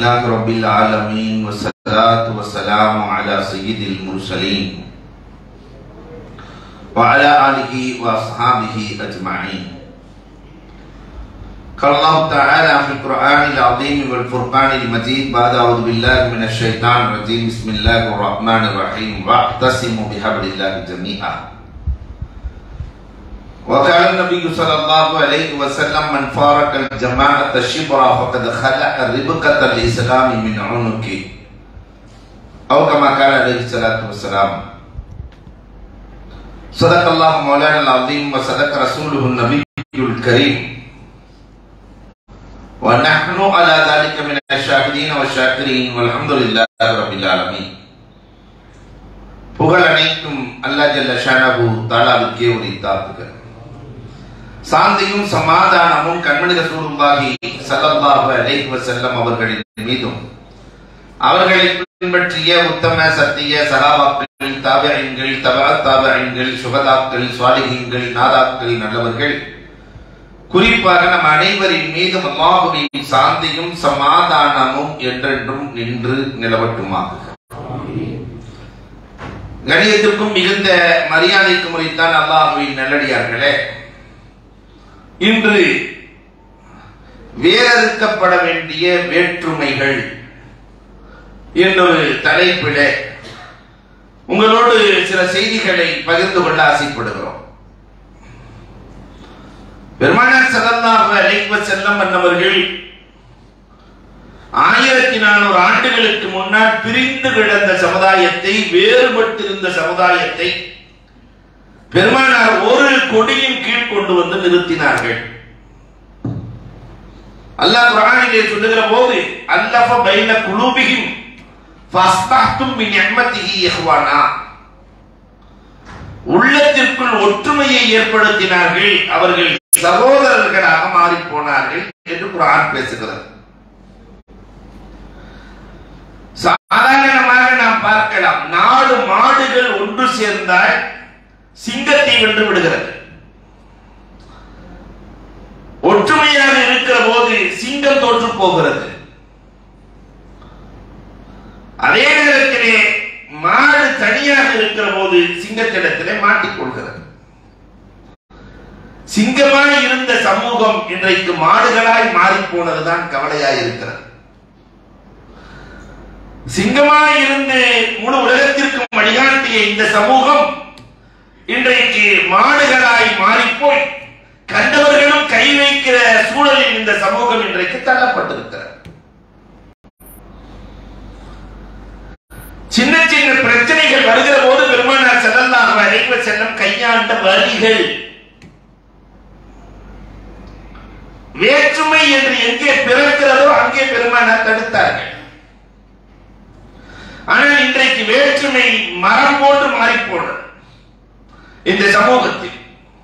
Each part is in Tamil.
لله رب العالمين والصلاة والسلام على سيد المرسلين وعلى آله وأصحابه أجمعين قال الله تعالى في القرآن العظيم والفرقان المجيد بعد أعوذ بالله من الشيطان الرجيم بسم الله الرحمن الرحيم واعتصموا بحبل الله جميعا وقال النبي صلى الله عليه وسلم من فارق الجماعة شبرا فقد خلع ربقة الإسلام من عنقه أو كما قال عليه الصلاة والسلام صدق الله مولانا العظيم وصدق رسوله النبي الكريم ونحن على ذلك من الشاهدين والشاكرين والحمد لله رب العالمين புகழ் அனைத்தும் அல்லா ஜல்ல ஷானபு தாலாவுக்கே உரித்தாக்குக சாந்தியும் சமாதானமும் கண்மணி ரசூலுல்லாஹி ஸல்லல்லாஹு அலைஹி வஸல்லம் அவர்களின் மீதும் அவர்களை பின்பற்றிய உத்தம சத்திய சகாபாக்கள் தாபியங்கள் தபா தாபியங்கள் சுகதாக்கள் சுவாலிகங்கள் நாதாக்கள் நல்லவர்கள் குறிப்பாக நம் அனைவரின் மீதும் அல்லாஹுவின் சாந்தியும் சமாதானமும் என்றென்றும் நின்று நிலவட்டுமாக கணியத்திற்கும் மிகுந்த மரியாதைக்கு முறைத்தான் அல்லாஹுவின் நல்லடியார்களே இன்று வேறறுக்கப்பட வேண்டிய வேற்றுமைகள் என்னொரு தலைப்பில உங்களோடு சில செய்திகளை பகிர்ந்து கொள்ள ஆசைப்படுகிறோம் பெருமானார் செல்லல்லாஹு அலைஹி செல்லம் என்னவர்கள் ஆயிரத்தி நானூறு ஆண்டுகளுக்கு முன்னால் பிரிந்து கிடந்த சமுதாயத்தை வேறுபட்டிருந்த சமுதாயத்தை பெருமானார் ஒரு கொடியின் கீழ் கொண்டு வந்து நிறுத்தினார்கள் அல்லாஹ் குரானிலே சொல்லுகிற போது அல்லஃப பைன குலூபிஹிம் ஃபஸ்தஹ்தும் பி நிஅமத்திஹி இஹ்வானா உள்ளத்திற்குள் ஒற்றுமையை ஏற்படுத்தினார்கள் அவர்கள் சகோதரர்களாக மாறி போனார்கள் என்று குரான் பேசுகிறது சாதாரணமாக நாம் பார்க்கலாம் நாடு மாடுகள் ஒன்று சேர்ந்தால் சிங்கத்தை வென்று விடுகிறது ஒற்றுமையாக இருக்கிற போது சிங்கம் தோற்று போகிறது அதே நேரத்திலே மாடு தனியாக இருக்கிற போது சிங்கத்திடத்திலே மாட்டிக்கொள்கிறது சிங்கமாய் இருந்த சமூகம் இன்றைக்கு மாடுகளாய் மாறி போனதுதான் கவலையாய் இருக்கிறது சிங்கமாய் இருந்து முழு உலகத்திற்கும் வழிகாட்டிய இந்த சமூகம் இன்றைக்கு மாடுகளாய் மாறிப்போய் கண்டவர்களும் கை வைக்கிற சூழலில் இந்த சமூகம் இன்றைக்கு தள்ளப்பட்டிருக்கிறது சின்ன சின்ன பிரச்சனைகள் வருகிற போது பெருமானார் செல்லல்லாக அழைவ செல்லம் கையாண்ட வழிகள் வேற்றுமை என்று எங்கே பிறக்கிறதோ அங்கே பெருமானார் தடுத்தார்கள் ஆனால் இன்றைக்கு வேற்றுமை மரம் போன்று மாறி போனது இந்த சமூகத்தில்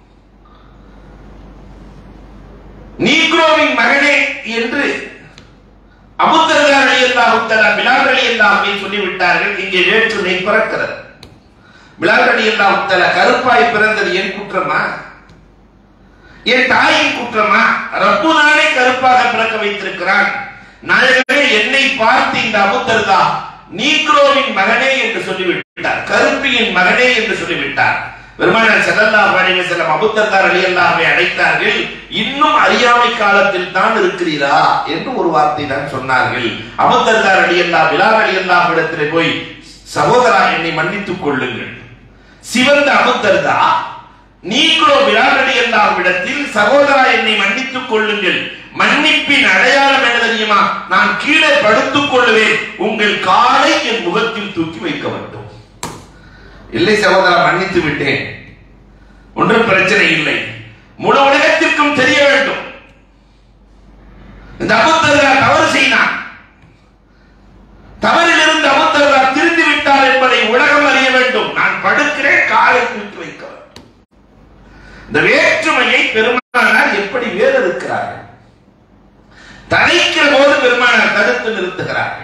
நீக்ரோவின் மகனே என்று அபுத்தரதார் அலி அல்லாஹுத்தலா பிலால் அலி அல்லாஹை சொல்லிவிட்டார்கள் இங்கே வேற்றுமை பிறக்கிறது பிலால் அலி அல்லாஹுத்தலா கருப்பாய் பிறந்தது என் குற்றமா என் தாயின் குற்றமா ரப்பு நானே கருப்பாக பிறக்க வைத்திருக்கிறான் நாயகமே என்னை பார்த்து இந்த அபுத்தர்தா நீக்ரோவின் மகனே என்று சொல்லிவிட்டார் கருப்பியின் மகனே என்று சொல்லிவிட்டார் பெருமானார் செல்லல்லாஹு அலைஹி வஸல்லம் அபூத்தர்தார் ரலியல்லாஹு அழைத்தார்கள் இன்னும் அறியாமை காலத்தில் தான் இருக்கிறீரா என்று ஒரு வார்த்தை தான் சொன்னார்கள் அபூத்தர்தார் ரலியல்லாஹு பிலால் ரலியல்லாஹு இடத்திலே போய் சகோதரா என்னை மன்னித்துக் கொள்ளுங்கள் சிவந்த அபூத்தர்தா நீங்களோ பிலால் ரலியல்லாஹு இடத்தில் சகோதரா என்னை மன்னித்துக் கொள்ளுங்கள் மன்னிப்பின் அடையாளம் என்ன தெரியுமா நான் கீழே படுத்துக் கொள்வேன் உங்கள் காலை என் முகத்தில் தூக்கி வைக்க வேண்டும் இல்லை சகோதரா மன்னித்து விட்டேன் ஒன்றும் பிரச்சனை இல்லை முழு உலகத்திற்கும் தெரிய வேண்டும் இந்த அபுத்தர்கா தவறு செய்தான் தவறில் இருந்து அபுத்தர்கா திருந்தி விட்டார் என்பதை உலகம் அறிய வேண்டும் நான் படுக்கிறேன் காலை தூக்கி வைக்க வேண்டும் இந்த வேற்றுமையை பெருமானார் எப்படி வேறறுக்கிறார்கள் தனிக்கிற போது பெருமானார் தடுத்து நிறுத்துகிறார்கள்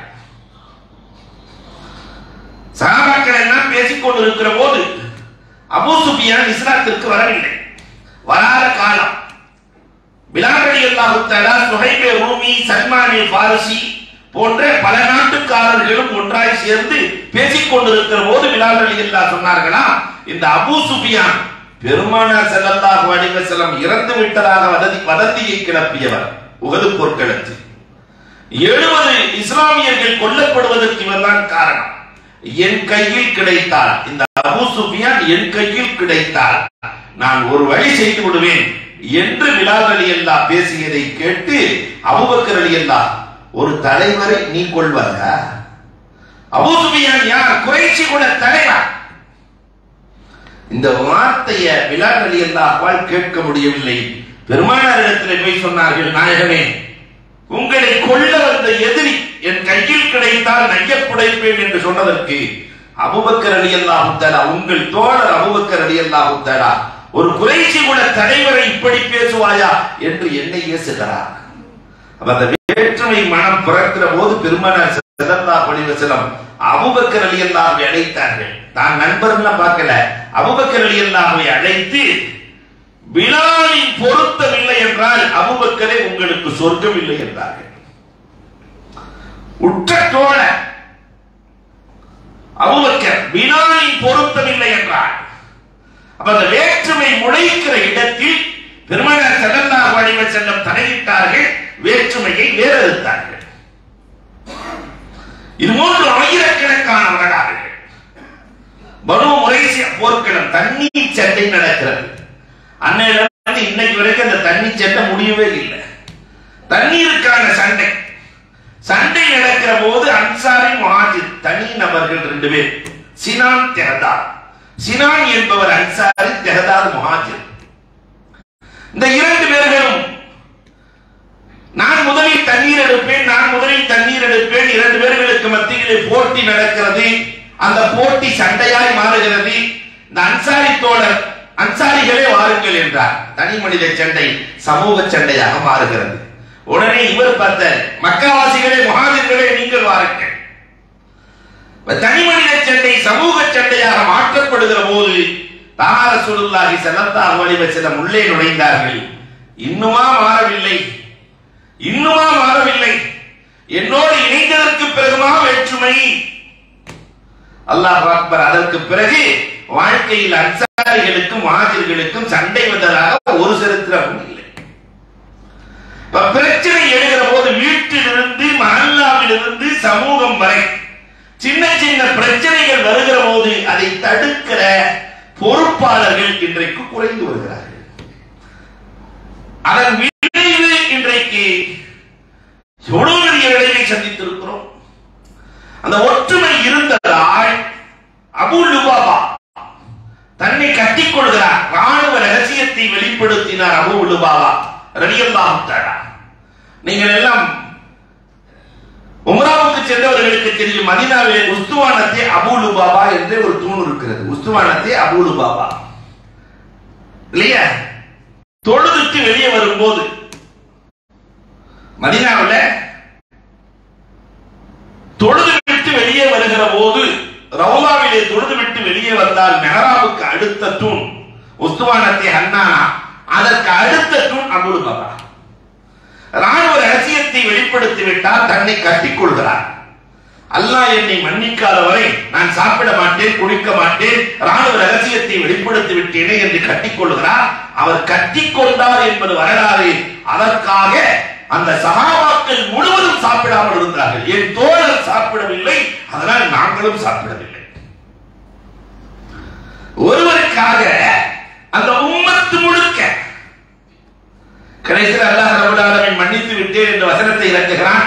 சகாபாக்கள் எல்லாம் பேசிக் கொண்டிருக்கிற போது அபூ சுஃபியான் இஸ்லாத்திற்கு வரவில்லை வராத காலம் பிலால் ரலியல்லாஹு தஆலா சுஹைபே ரூமி சல்மானே பாரிசி போன்ற பல நாட்டுக்காரர்களும் ஒன்றாய் சேர்ந்து பேசிக் கொண்டிருக்கிற போது பிலால் ரலியல்லாஹு சொன்னார்களா இந்த அபூ சுஃபியான் பெருமானார் ஸல்லல்லாஹு அலைஹி வஸல்லம் இறந்து விட்டதாக வதந்தி வதந்தியை கிளப்பியவர் உகது போர்க்களத்தில் எழுபது இஸ்லாமியர்கள் கொல்லப்படுவதற்கு இவர்தான் காரணம் என் கையில் கிடைத்தால் இந்த அபூ சுஃபியான் என் கையில் கிடைத்தால் நான் ஒரு வழி செய்து விடுவேன் என்று பிலால் அலி அல்லா பேசியதை கேட்டு அபூபக்கர் அலி அல்லா ஒரு தலைவரை நீ கொள்வாரா அபூ சுஃபியான் யார் குறைச்சி கூட தலைவர் இந்த வார்த்தையை பிலால் அலி அல்லாஹ்வால் கேட்க முடியவில்லை பெருமானாரிடத்தில் போய் சொன்னார்கள் நாயகமே உங்களை கொல்ல வந்த எதிரி என் கையில் கிடைத்தால் நையப் புடைப்பேன் என்று சொன்னதற்கு அபுபக்கர் அலி அல்லாஹு தஆலா உங்கள் தோழர் அபுபக்கர் அலி அல்லாஹு தஆலா ஒரு குறைச்சி கூட தலைவரை இப்படி பேசுவாயா என்று என்னை ஏசுகிறார் அப்ப அந்த வேற்றுமை மனம் பிறக்கிற போது பெருமானார் ஸல்லல்லாஹு அலைஹி வஸல்லம் அபூபக்கர் ரலியல்லாஹு அழைத்தார்கள் தான் நண்பர்லாம் பார்க்கல அபூபக்கர் ரலியல்லாஹு அழைத்து பிலாலின் பொருத்தமில்லை என்றால் அபூபக்கரே உங்களுக்கு சொர்க்கம் இல்லை என்றார்கள் உற்ற தோழர் அபூபக்கர் பிலாலின் பொருத்தமில்லை என்றார் அப்ப அந்த வேற்றுமை முளைக்கிற இடத்தில் பெருமானார் ஸல்லல்லாஹு அலைஹி வஸல்லம் தலையிட்டார்கள் வேற்றுமையை வேறறுத்தார்கள் இது மூன்று ஆயிரக்கணக்கான வரலாறுகள் பனு முறைசிய போர்க்களம் தண்ணீர் சண்டை நடக்கிறது அன்னையில இருந்து இன்னைக்கு வரைக்கும் அந்த தண்ணி சண்டை முடியவே இல்லை தண்ணீருக்கான சண்டை சண்டை நடக்கிற போது அன்சாரி முஹாஜிர் தனி நபர்கள் ரெண்டு பேர் சினான் தெஹதார் சினான் என்பவர் அன்சாரி தெஹதார் முஹாஜிர் இந்த இரண்டு பேர்களும் நான் முதலில் தண்ணீர் எடுப்பேன் நான் முதலில் தண்ணீர் எடுப்பேன் இரண்டு பேர்களுக்கு மத்தியிலே போட்டி நடக்கிறது அந்த போட்டி சண்டையாய் மாறுகிறது இந்த அன்சாரி தோழர் அன்சாரிகளே வாருங்கள் என்றார் தனி மனித சண்டை சமூக சண்டையாக மாறுகிறது உடனே இவர் பார்த்த மக்காவாசிகளே மகாஜர்களே நீங்கள் வாருங்கள் தனி மனித சண்டை சமூக சண்டையாக மாற்றப்படுகிற போது தார சுருல்லாகி செல்லத்தார் வழிவ செல்லம் உள்ளே நுழைந்தார்கள் இன்னுமா மாறவில்லை இன்னுமா மாறவில்லை என்னோடு இணைந்ததற்கு பிறகுமா வேற்றுமை அல்லாஹ் அக்பர் அதற்கு பிறகு வாழ்க்கையில் அன்சாரிகளுக்கும் வாஜர்களுக்கும் சண்டை வந்ததாக ஒரு சரித்திரமும் இல்லை இப்ப பிரச்சனை எழுகிற போது வீட்டிலிருந்து மஹல்லாவிலிருந்து சமூகம் வரை சின்ன சின்ன பிரச்சனைகள் வருகிற போது அதை தடுக்கிற பொறுப்பாளர்கள் இன்றைக்கு குறைந்து வருகிறார்கள் அதன் விளைவு இன்றைக்கு எவ்வளவு பெரிய விளைவை சந்தித்திருக்கிறோம் அந்த ஒற்றுமை இருந்ததால் அபு லுபாபா தன்னை கட்டிக்கொள்கிறார் ராணுவ ரகசியத்தை வெளிப்படுத்தினார் அபு லுபாபா ரலியல்லாஹு தஆலா நீங்கள் எல்லாம் உம்ராவுக்கு சென்றவர்களுக்கு தெரியும் மதீனாவிலே உஸ்துவானத்தே அபு லுபாபா என்று ஒரு தூண் இருக்கிறது உஸ்துவானத்தே அபு லுபாபா இல்லையா தொழுதுட்டு வெளியே வரும்போது மதீனாவில் தொழுது விட்டு வெளியே வருகிற போது ரவுலாவிலே தொழுது விட்டு வெளியே வந்தால் மெஹராவுக்கு அடுத்த தூண் உஸ்துவானத்தை ஹன்னானா அதற்கு அடுத்த தூண் அபுல் பாபா ராணுவ ரகசியத்தை வெளிப்படுத்தி விட்டால் தன்னை கட்டிக் கொள்கிறார் அல்லாஹ் என்னை மன்னிக்காத வரை நான் சாப்பிட மாட்டேன் குடிக்க மாட்டேன் ராணுவ ரகசியத்தை வெளிப்படுத்தி விட்டேனே என்று கட்டிக் கொள்கிறார் அவர் கட்டிக் கொண்டார் என்பது வரலாறு அதற்காக அந்த சகாபாக்கள் முழுவதும் சாப்பிடாமல் இருந்தார்கள் என் தோழர் சாப்பிடவில்லை அதனால் நாங்களும் சாப்பிடவில்லை ஒருவருக்காக அந்த உம்மத்து முழுக்க கடைசியில் அல்லாஹ் ரபுல் ஆலமீன் மன்னித்து விட்டேன் என்ற வசனத்தை இறக்குகிறான்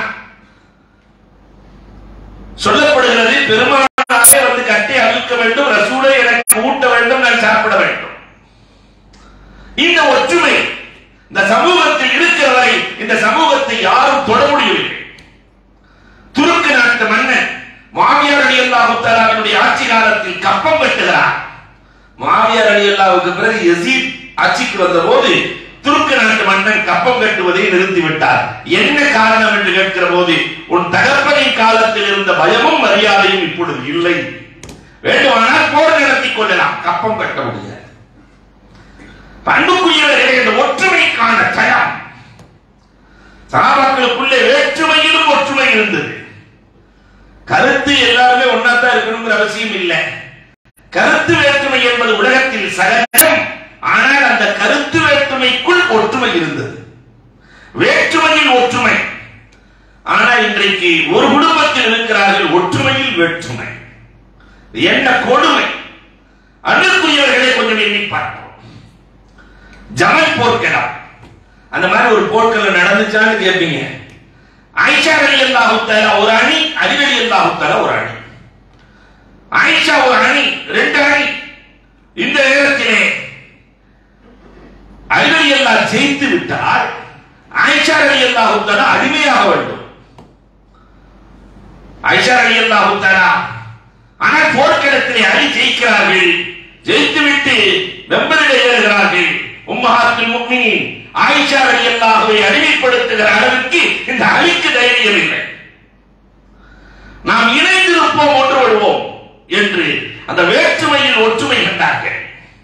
சொல்லப்படுகிறது பெருமானாரே வந்து கட்டி அழுக்க வேண்டும் ரசூலை எனக்கு ஊட்ட வேண்டும் நான் சாப்பிட வேண்டும் இந்த ஒற்றுமை இந்த சமூகத்தில் இருக்கிற வரை இந்த சமூகத்தை யாரும் தொட முடியவில்லை துருக்கு நாட்டு மன்னன் மாவியார் அலி அல்லாஹுடைய ஆட்சி காலத்தில் கப்பம் கட்டுகிறார் மாவியார் அலி அல்லாவுக்கு பிறகு யசீத் ஆட்சிக்கு வந்த போது துருக்கு நாட்டு மன்னன் கப்பம் கட்டுவதை நிறுத்திவிட்டார் என்ன காரணம் என்று கேட்கிற போது உன் தகப்பனின் காலத்தில் இருந்த பயமும் மரியாதையும் இப்பொழுது இல்லை வேண்டுமானால் போர் நடத்தி கொள்ளலாம் கப்பம் கட்ட முடியாது பண்புக்குரியவர்களே இந்த ஒற்றுமைக்கான தயம் சகாபாக்களுக்குள்ளே வேற்றுமையிலும் ஒற்றுமை இருந்தது கருத்து எல்லாருமே ஒன்னாத்தான் இருக்கணுங்கிற அவசியம் இல்லை கருத்து வேற்றுமை என்பது உலகத்தில் சகஜம் ஆனால் அந்த கருத்து வேற்றுமைக்குள் ஒற்றுமை இருந்தது வேற்றுமையில் ஒற்றுமை ஆனா இன்றைக்கு ஒரு குடும்பத்தில் இருக்கிறார்கள் ஒற்றுமையில் வேற்றுமை என்ன கொடுமை அன்புக்குரியவர்களை கொஞ்சம் எண்ணி பார்ப்போம் ஜமல் போர்க்களம் அந்த மாதிரி ஒரு போர்க்களம் நடந்துச்சான்னு கேட்பீங்க ஆயிஷா அலி அல்லாஹுத்தால ஒரு அணி அலி அலி அல்லாஹுத்தால ஒரு அணி ஆயிஷா ஒரு அணி ரெண்டு அணி இந்த நேரத்திலே அலி அலி அல்லாஹ் ஜெயித்து விட்டால் ஆயிஷா அலி அல்லாஹுத்தால அடிமையாக வேண்டும் ஆயிஷா அலி அல்லாஹுத்தாலா ஆனால் போர்க்களத்திலே அலி ஜெயிக்கிறார்கள் ஜெயித்துவிட்டு வெம்பரிட ஏறுகிறார்கள் உம்மஹாத்துல் முக்மினின் ஆயிஷா ரலியல்லாஹுவை அடிமைப்படுத்துகிற அளவுக்கு இந்த அலிக்கு தைரியம் இல்லை நாம் இணைந்திருப்போம் ஒன்று விடுவோம் என்று அந்த வேற்றுமையில் ஒற்றுமை கண்டார்கள்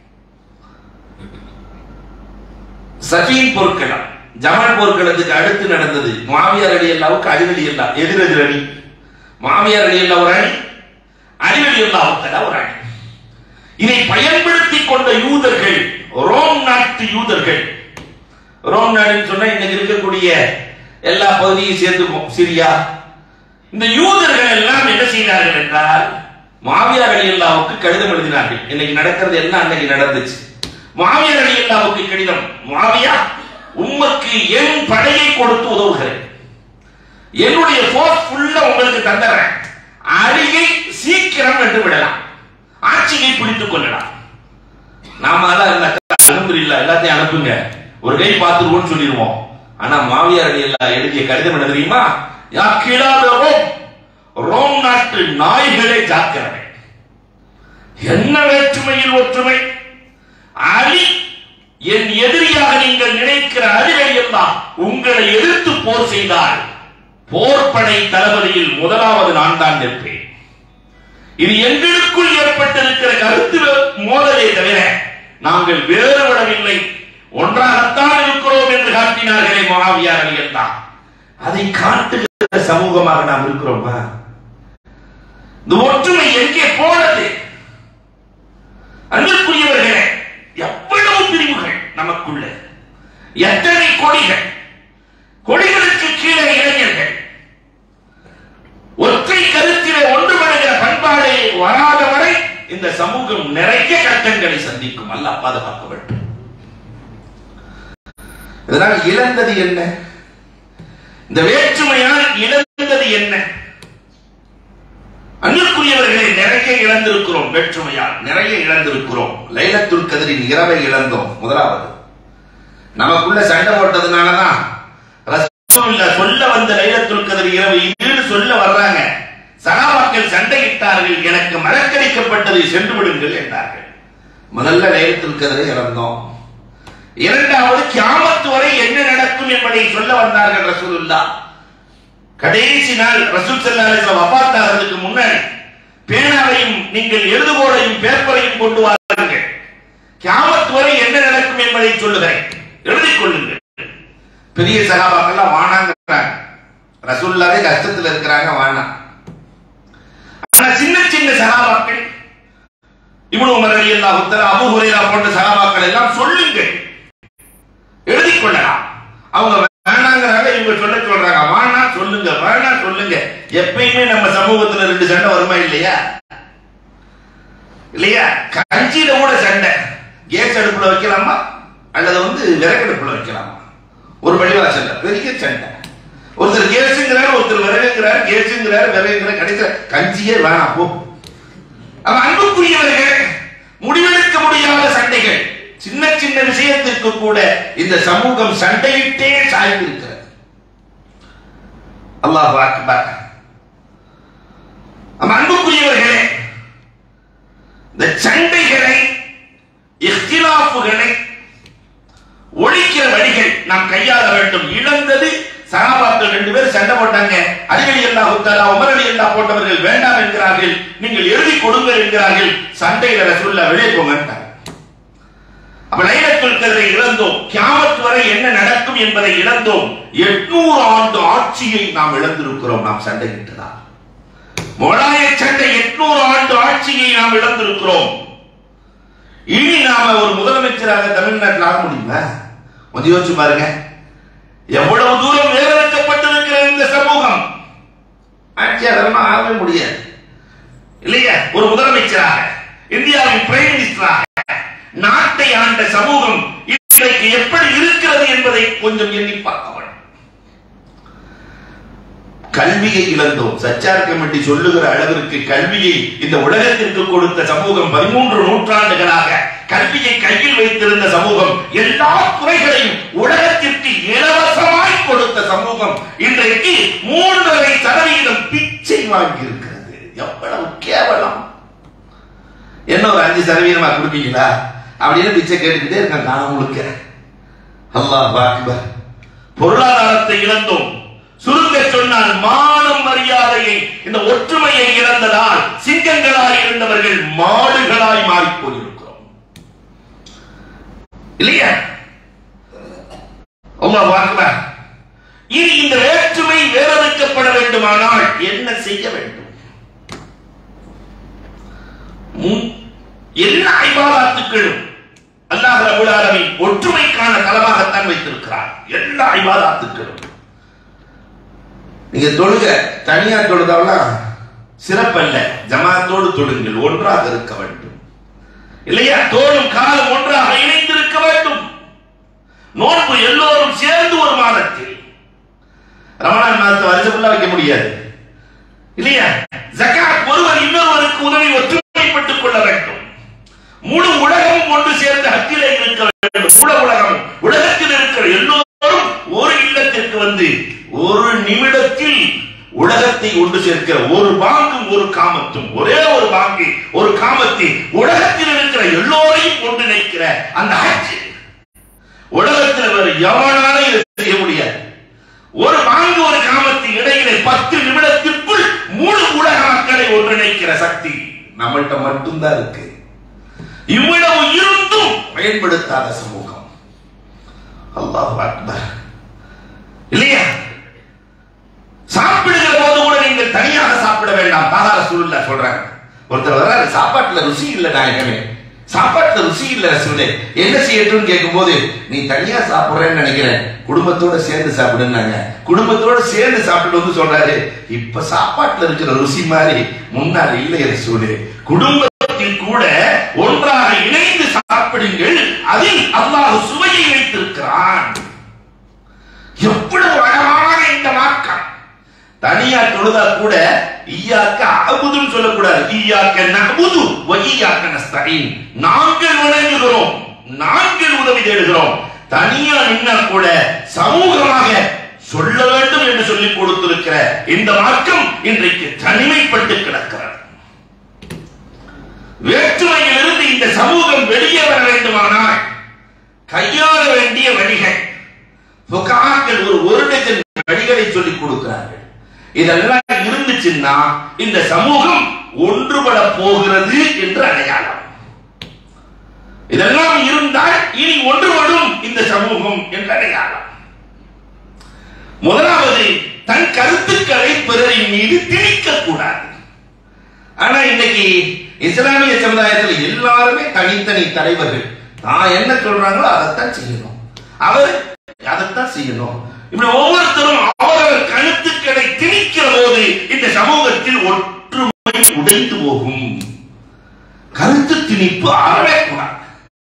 சஃபீன் போர்க்களம் ஜமல் போர்க்களத்துக்கு அடுத்து நடந்தது மாவியார் அலி அல்லாவுக்கு அடிவலி அல்லா எதிரெதிர் அணி மாவியார் அலி அல்லா ஒரு அணி அடிவலி அல்லாவுக்கு ஒரு அணி இதை பயன்படுத்திக் கொண்ட யூதர்கள் ரோம் நாட்டு யூதர்கள் ரோம் நாடுன்னு சொன்னா இன்னைக்கு இருக்கக்கூடிய எல்லா பகுதியும் சேர்த்துக்கும் சிரியா இந்த யூதர்கள் எல்லாம் என்ன செய்தார்கள் என்றால் மாவியார் அலி அல்லாவுக்கு கடிதம் எழுதினார்கள் இன்னைக்கு நடக்கிறது எல்லாம் அன்னைக்கு நடந்துச்சு மாவியார் அலி அல்லாவுக்கு கடிதம் மாவியா உமக்கு என் படையை கொடுத்து உதவுகிறேன் என்னுடைய போர்ஸ் ஃபுல்லா உங்களுக்கு தந்துடுறேன் அருகே சீக்கிரம் வென்று விடலாம் ஆட்சியை பிடித்துக் கொள்ளலாம் நாம அலமதுல்லா எல்லாத்தையும் அனுப்புங்க ஒரு கை பார்த்துருவோம்னு சொல்லிடுவோம் ஆனா மாவியார் அலி எல்லாம் எழுதிய கடிதம் என்ன தெரியுமா யா கிளாத ரோம் ரோம் நாட்டு நாய்களே ஜாக்கிரதை என்ன வேற்றுமையில் ஒற்றுமை அலி என் எதிரியாக நீங்கள் நினைக்கிற அறிவை எல்லாம் உங்களை எதிர்த்து போர் செய்தால் போர்படை தளபதியில் முதலாவது நான் தான் நிற்பேன் இது எங்களுக்குள் ஏற்பட்டிருக்கிற கருத்து மோதலே தவிர நாங்கள் வேறுபடவில்லை ஒன்றாகத்தான் இருக்கிறோம் என்று காட்டினார்களே மகாவியார் அலியல்லாம் அதை காட்டுகிற சமூகமாக நாம் இருக்கிறோமா இந்த ஒற்றுமை எங்கே போனது அன்புக்குரியவர்களே எவ்வளவு பிரிவுகள் நமக்குள்ள எத்தனை கொடிகள் கொடிகளுக்கு கீழே இளைஞர்கள் ஒற்றை கருத்திலே ஒன்றுபடுகிற பண்பாடு வராத வரை இந்த சமூகம் நிறைய கட்டங்களை சந்திக்கும் அல்ல பாதுகாக்க வேண்டும் இதனால் இழந்தது என்ன இந்த வேற்றுமையால் இழந்தது என்ன அன்புக்குரியவர்களை நிறைய இழந்திருக்கிறோம் வேற்றுமையால் நிறைய இழந்திருக்கிறோம் லைலத்துல் கதிரின் இரவை இழந்தோம் முதலாவது நமக்குள்ள சண்டை போட்டதுனாலதான் ரசூலுல்லாஹ் சொல்ல வந்த லைலத்துல் கதிர் இரவு இதுன்னு சொல்ல வர்றாங்க சகாபாக்கள் சண்டையிட்டார்கள் எனக்கு மறக்கடிக்கப்பட்டதை சென்று விடுங்கள் என்றார்கள் முதல்ல லைலத்துல் கதிரை இழந்தோம் இரண்டாவது கியாமத்து வரை என்ன நடக்கும் என்பதை சொல்ல வந்தார்கள் ரசூலுல்லா கடைசி நாள் ரசூல் ஸல்லல்லாஹு அலைஹி வஸல்லம் வஃபாத் ஆகிறதுக்கு முன்னாடி பேனாவையும் நீங்கள் எழுதுகோலையும் பேப்பரையும் கொண்டு வாருங்கள் கியாமத்து வரை என்ன நடக்கும் என்பதை சொல்லுகிறேன் எழுதிக் கொள்ளுங்கள் பெரிய சகாபாக்கெல்லாம் வானாங்கிறாங்க ரசூல்லாவே கஷ்டத்துல இருக்கிறாங்க வானா ஆனா சின்ன சின்ன சகாபாக்கள் இவ்வளவு மரடி எல்லாம் உத்தர அபு ஹுரைரா போன்ற சகாபாக்கள் எல்லாம் சொல்லுங்கள் எழுதிக் கொள்ளலாம் அவங்க வேணாங்கிறாங்க இவங்க சொல்ல சொல்றாங்க வானா சொல்லுங்க வேணா சொல்லுங்க எப்பயுமே நம்ம சமூகத்துல ரெண்டு சண்டை வருமா இல்லையா இல்லையா கஞ்சியில கூட சண்டை கேஸ் அடுப்புல வைக்கலாமா அல்லது வந்து விறகடுப்புல வைக்கலாமா ஒரு பள்ளிவாசல்ல பெரிய சண்டை ஒருத்தர் கேஸுங்கிறார் ஒருத்தர் விறகுங்கிறார் கேஸுங்கிறார் விறகுங்கிறார் கடைசியில கஞ்சியே வேணாம் போ அவ அன்புக்குரியவர்கள் முடிவெடுக்க முடியாத சண்டைகள் சின்ன சின்ன விஷயத்திற்கு கூட இந்த சமூகம் சண்டையிட்டே சாய்ந்திருக்கிறது அல்லாஹ் அக்பர் நம்ம அன்புக்குரியவர்களே இந்த சண்டைகளை இஃப்திலாஃபுகளை ஒழிக்கிற வழிகள் நாம் கையாள வேண்டும் இழந்தது சகாபாக்கள் ரெண்டு பேரும் சண்டை போட்டாங்க அலிவலி அல்லா உத்தாலா உமர் அலி அல்லா போட்டவர்கள் வேண்டாம் என்கிறார்கள் நீங்கள் எழுதி கொடுங்கள் என்கிறார்கள் சண்டையில ரசூல்லா வெளியே போங்க அப்ப லைலத்துல் கதிரை இழந்தோம் கியாமத் வரை என்ன நடக்கும் என்பதை இழந்தோம் எட்நூறு ஆண்டு ஆட்சியை நாம் இழந்திருக்கிறோம் நாம் சண்டையிட்டதா முகலாய சண்டை எட்நூறு ஆண்டு ஆட்சியை நாம் இழந்திருக்கிறோம் இனி நாம ஒரு முதலமைச்சராக தமிழ்நாட்டில் ஆக முடியுமா கொஞ்சம் யோசிச்சு பாருங்க எவ்வளவு தூரம் வேதனைக்கப்பட்டிருக்கிற இந்த சமூகம் ஆட்சியாளர்னா ஆகவே முடியாது இல்லையா ஒரு முதலமைச்சராக இந்தியாவின் பிரைம் மினிஸ்டராக நாட்டை ஆண்ட சமூகம் இன்றைக்கு எப்படி இருக்கிறது என்பதை கொஞ்சம் எண்ணி பார்க்க வேண்டும் கல்வியை இழந்தோம் சச்சார் கமிட்டி சொல்லுகிற அளவிற்கு கல்வியை இந்த உலகத்திற்கு கொடுத்த சமூகம் பதிமூன்று நூற்றாண்டுகளாக கல்வியை கையில் வைத்திருந்த சமூகம் எல்லா துறைகளையும் உலகத்திற்கு இலவசமாய் கொடுத்த சமூகம் இன்றைக்கு மூன்றரை சதவீதம் பிச்சை வாங்கி இருக்கிறது எவ்வளவு கேவலம் என்ன ஒரு அஞ்சு சதவீதமா கொடுப்பீங்களா அப்படின்னு பிச்சை கேட்டுக்கிட்டே இருக்காங்க நான் உங்களுக்கு அல்லாஹ் அக்பர் பொருளாதாரத்தை இழந்தோம் சுருங்க சொன்னால் மானம் மரியாதையை இந்த ஒற்றுமையை இழந்ததால் சிங்கங்களாய் இருந்தவர்கள் மாடுகளாய் மாறிப் போயிருக்கிறோம் இல்லையா அல்லாஹ் அக்பர் இனி இந்த வேற்றுமை வேறறுக்கப்பட வேண்டுமானால் என்ன செய்ய வேண்டும் முன் எல்லா ஐபாதாத்துக்களும் அல்லாஹ் ரபுல் ஆலமீன் ஒற்றுமைக்கான தலமாகத்தான் வைத்திருக்கிறார் எல்லா ஐபாதாத்துக்களும் நீங்க தொழுக தனியா தொழுதவெல்லாம் சிறப்பல்ல ஜமாத்தோடு தொழுங்கள் ஒன்றாக இருக்க வேண்டும் இல்லையா தோளும் காலும் ஒன்றாக இணைந்திருக்க வேண்டும் நோன்பு எல்லோரும் சேர்ந்து ஒரு மாதத்தில் ரமணான் மாதத்தை வருஷம் வைக்க முடியாது இல்லையா ஜகாத் ஒருவர் இன்னொருவருக்கு உதவி ஒற்றுமைப்பட்டுக் கொள்ள வேண்டும் முழு உலகமும் ஒன்று சேர்ந்து ஹத்திலே இருக்க வேண்டும் முழு உலகம் உலகத்தில் இருக்கிற எல்லோரும் ஒரு இல்லத்திற்கு வந்து ஒரு நிமிடத்தில் உலகத்தை ஒன்று சேர்க்கிற ஒரு பாங்கும் ஒரு காமத்தும் ஒரே ஒரு பாங்கு ஒரு காமத்தை உலகத்தில் இருக்கிற எல்லோரையும் ஒன்றிணைக்கிற அந்த ஆட்சி உலகத்தில் வேறு எவனாலும் இதை செய்ய முடியாது ஒரு பாங்கு ஒரு காமத்தின் இடையிலே பத்து நிமிடத்திற்குள் முழு உலக மக்களை ஒன்றிணைக்கிற சக்தி நம்மள்கிட்ட மட்டும்தான் இருக்கு இவ்வளவு இருந்தும் பயன்படுத்தாத சமூகம் அல்லாஹ் அக்பர் இல்லையா சாப்பிடுகிற போது கூட நீங்கள் தனியாக சாப்பிட வேண்டாம் பாதார சூழல்ல சொல்றாங்க ஒருத்தர் வர்றாரு சாப்பாட்டுல ருசி இல்ல நாயகமே சாப்பாட்டுல ருசி இல்ல ரசூலே என்ன செய்யட்டும்னு கேட்கும்போது நீ தனியா சாப்பிடுறேன்னு நினைக்கிறேன் குடும்பத்தோட சேர்ந்து சாப்பிடுனாங்க குடும்பத்தோட சேர்ந்து சாப்பிட்டு வந்து சொல்றாரு இப்ப சாப்பாட்டுல இருக்கிற ருசி மாதிரி முன்னாடி இல்லை ரசூலே குடும்பத்தில் கூட ஒன்றாக இணைந்து சாப்பிடுங்கள் அதில் அல்லாஹ் சுவையை வைத்திருக்கிறான் எவ்வளவு அழகான இந்த வாக்கம் தனியா தொழுதா கூட ஈயாக்க அபுதுன்னு சொல்லக்கூடாது ஈயாக்க நபுது வஈயாக்க நஸ்தஈன் நாங்கள் வணங்குகிறோம் நாங்கள் உதவி தேடுகிறோம் தனியா நின்னா கூட சமூகமாக சொல்ல வேண்டும் என்று சொல்லிக் கொடுத்திருக்கிற இந்த மார்க்கம் இன்றைக்கு தனிமைப்பட்டு கிடக்கிறது வேற்றுமையிலிருந்து இந்த சமூகம் வெளியே வர வேண்டுமானால் கையாள வேண்டிய வழிகள் புகாக்கள் ஒரு ஒரு டஜன் வழிகளை சொல்லிக் கொடுக்கிறார்கள் இதெல்லாம் இருந்துச்சுன்னா இந்த சமூகம் ஒன்றுபட போகிறது என்று அடையாளம் இதெல்லாம் இருந்தால் இனி ஒன்றுபடும் இந்த சமூகம் என்று அடையாளம் முதலாவது தன் கருத்துக்களை பிறரின் மீது திணிக்க கூடாது ஆனா இன்னைக்கு இஸ்லாமிய சமுதாயத்தில் எல்லாருமே தனித்தனி தலைவர்கள் தான் என்ன சொல்றாங்களோ அதைத்தான் செய்யணும் அவர் அதைத்தான் செய்யணும் இப்படி ஒவ்வொருத்தரும் அவரவர் கருத்துக்களை திணிக்கிற போது இந்த சமூகத்தில் ஒற்றுமை உடைந்து போகும் கருத்து திணிப்பு அறவே கூடாது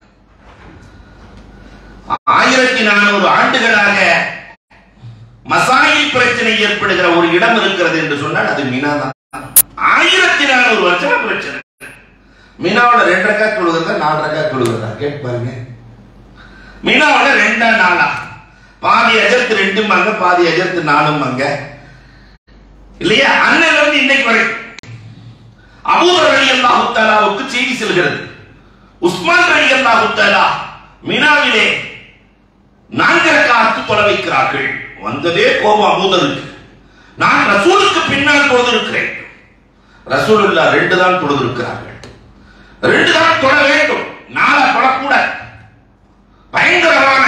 ஆயிரத்தி நானூறு ஆண்டுகளாக மசாயில் பிரச்சனை ஏற்படுகிற ஒரு இடம் இருக்கிறது என்று சொன்னால் அது மினா தான் ஆயிரத்தி நானூறு வருஷம் பிரச்சனை மினாவோட ரெண்டு ரக்கா தொழுகிறதா நாலு ரக்கா தொழுகிறதா கேட்டு பாருங்க மினாவோட ரெண்டா நாளா பாதி அஜர்த்து ரெண்டுமாங்க பாதி அஜர்த்து நாலுமாங்க இல்லையா அன்னையில இருந்து இன்னைக்கு வரைக்கும் அபூர் அலி அல்லாஹு தாலாவுக்கு செய்தி செல்கிறது உஸ்மான் அலி அல்லாஹு தாலா மினாவிலே நான்கு ரக்காத்து தொலை வைக்கிறார்கள் வந்ததே கோபம் அபூதருக்கு நான் ரசூலுக்கு பின்னால் தொழுதிருக்கிறேன் ரசூலுல்லா ரெண்டு தான் தொழுதிருக்கிறார்கள் ரெண்டு தான் தொழ வேண்டும் நாளா தொழக்கூடாது பயங்கரமான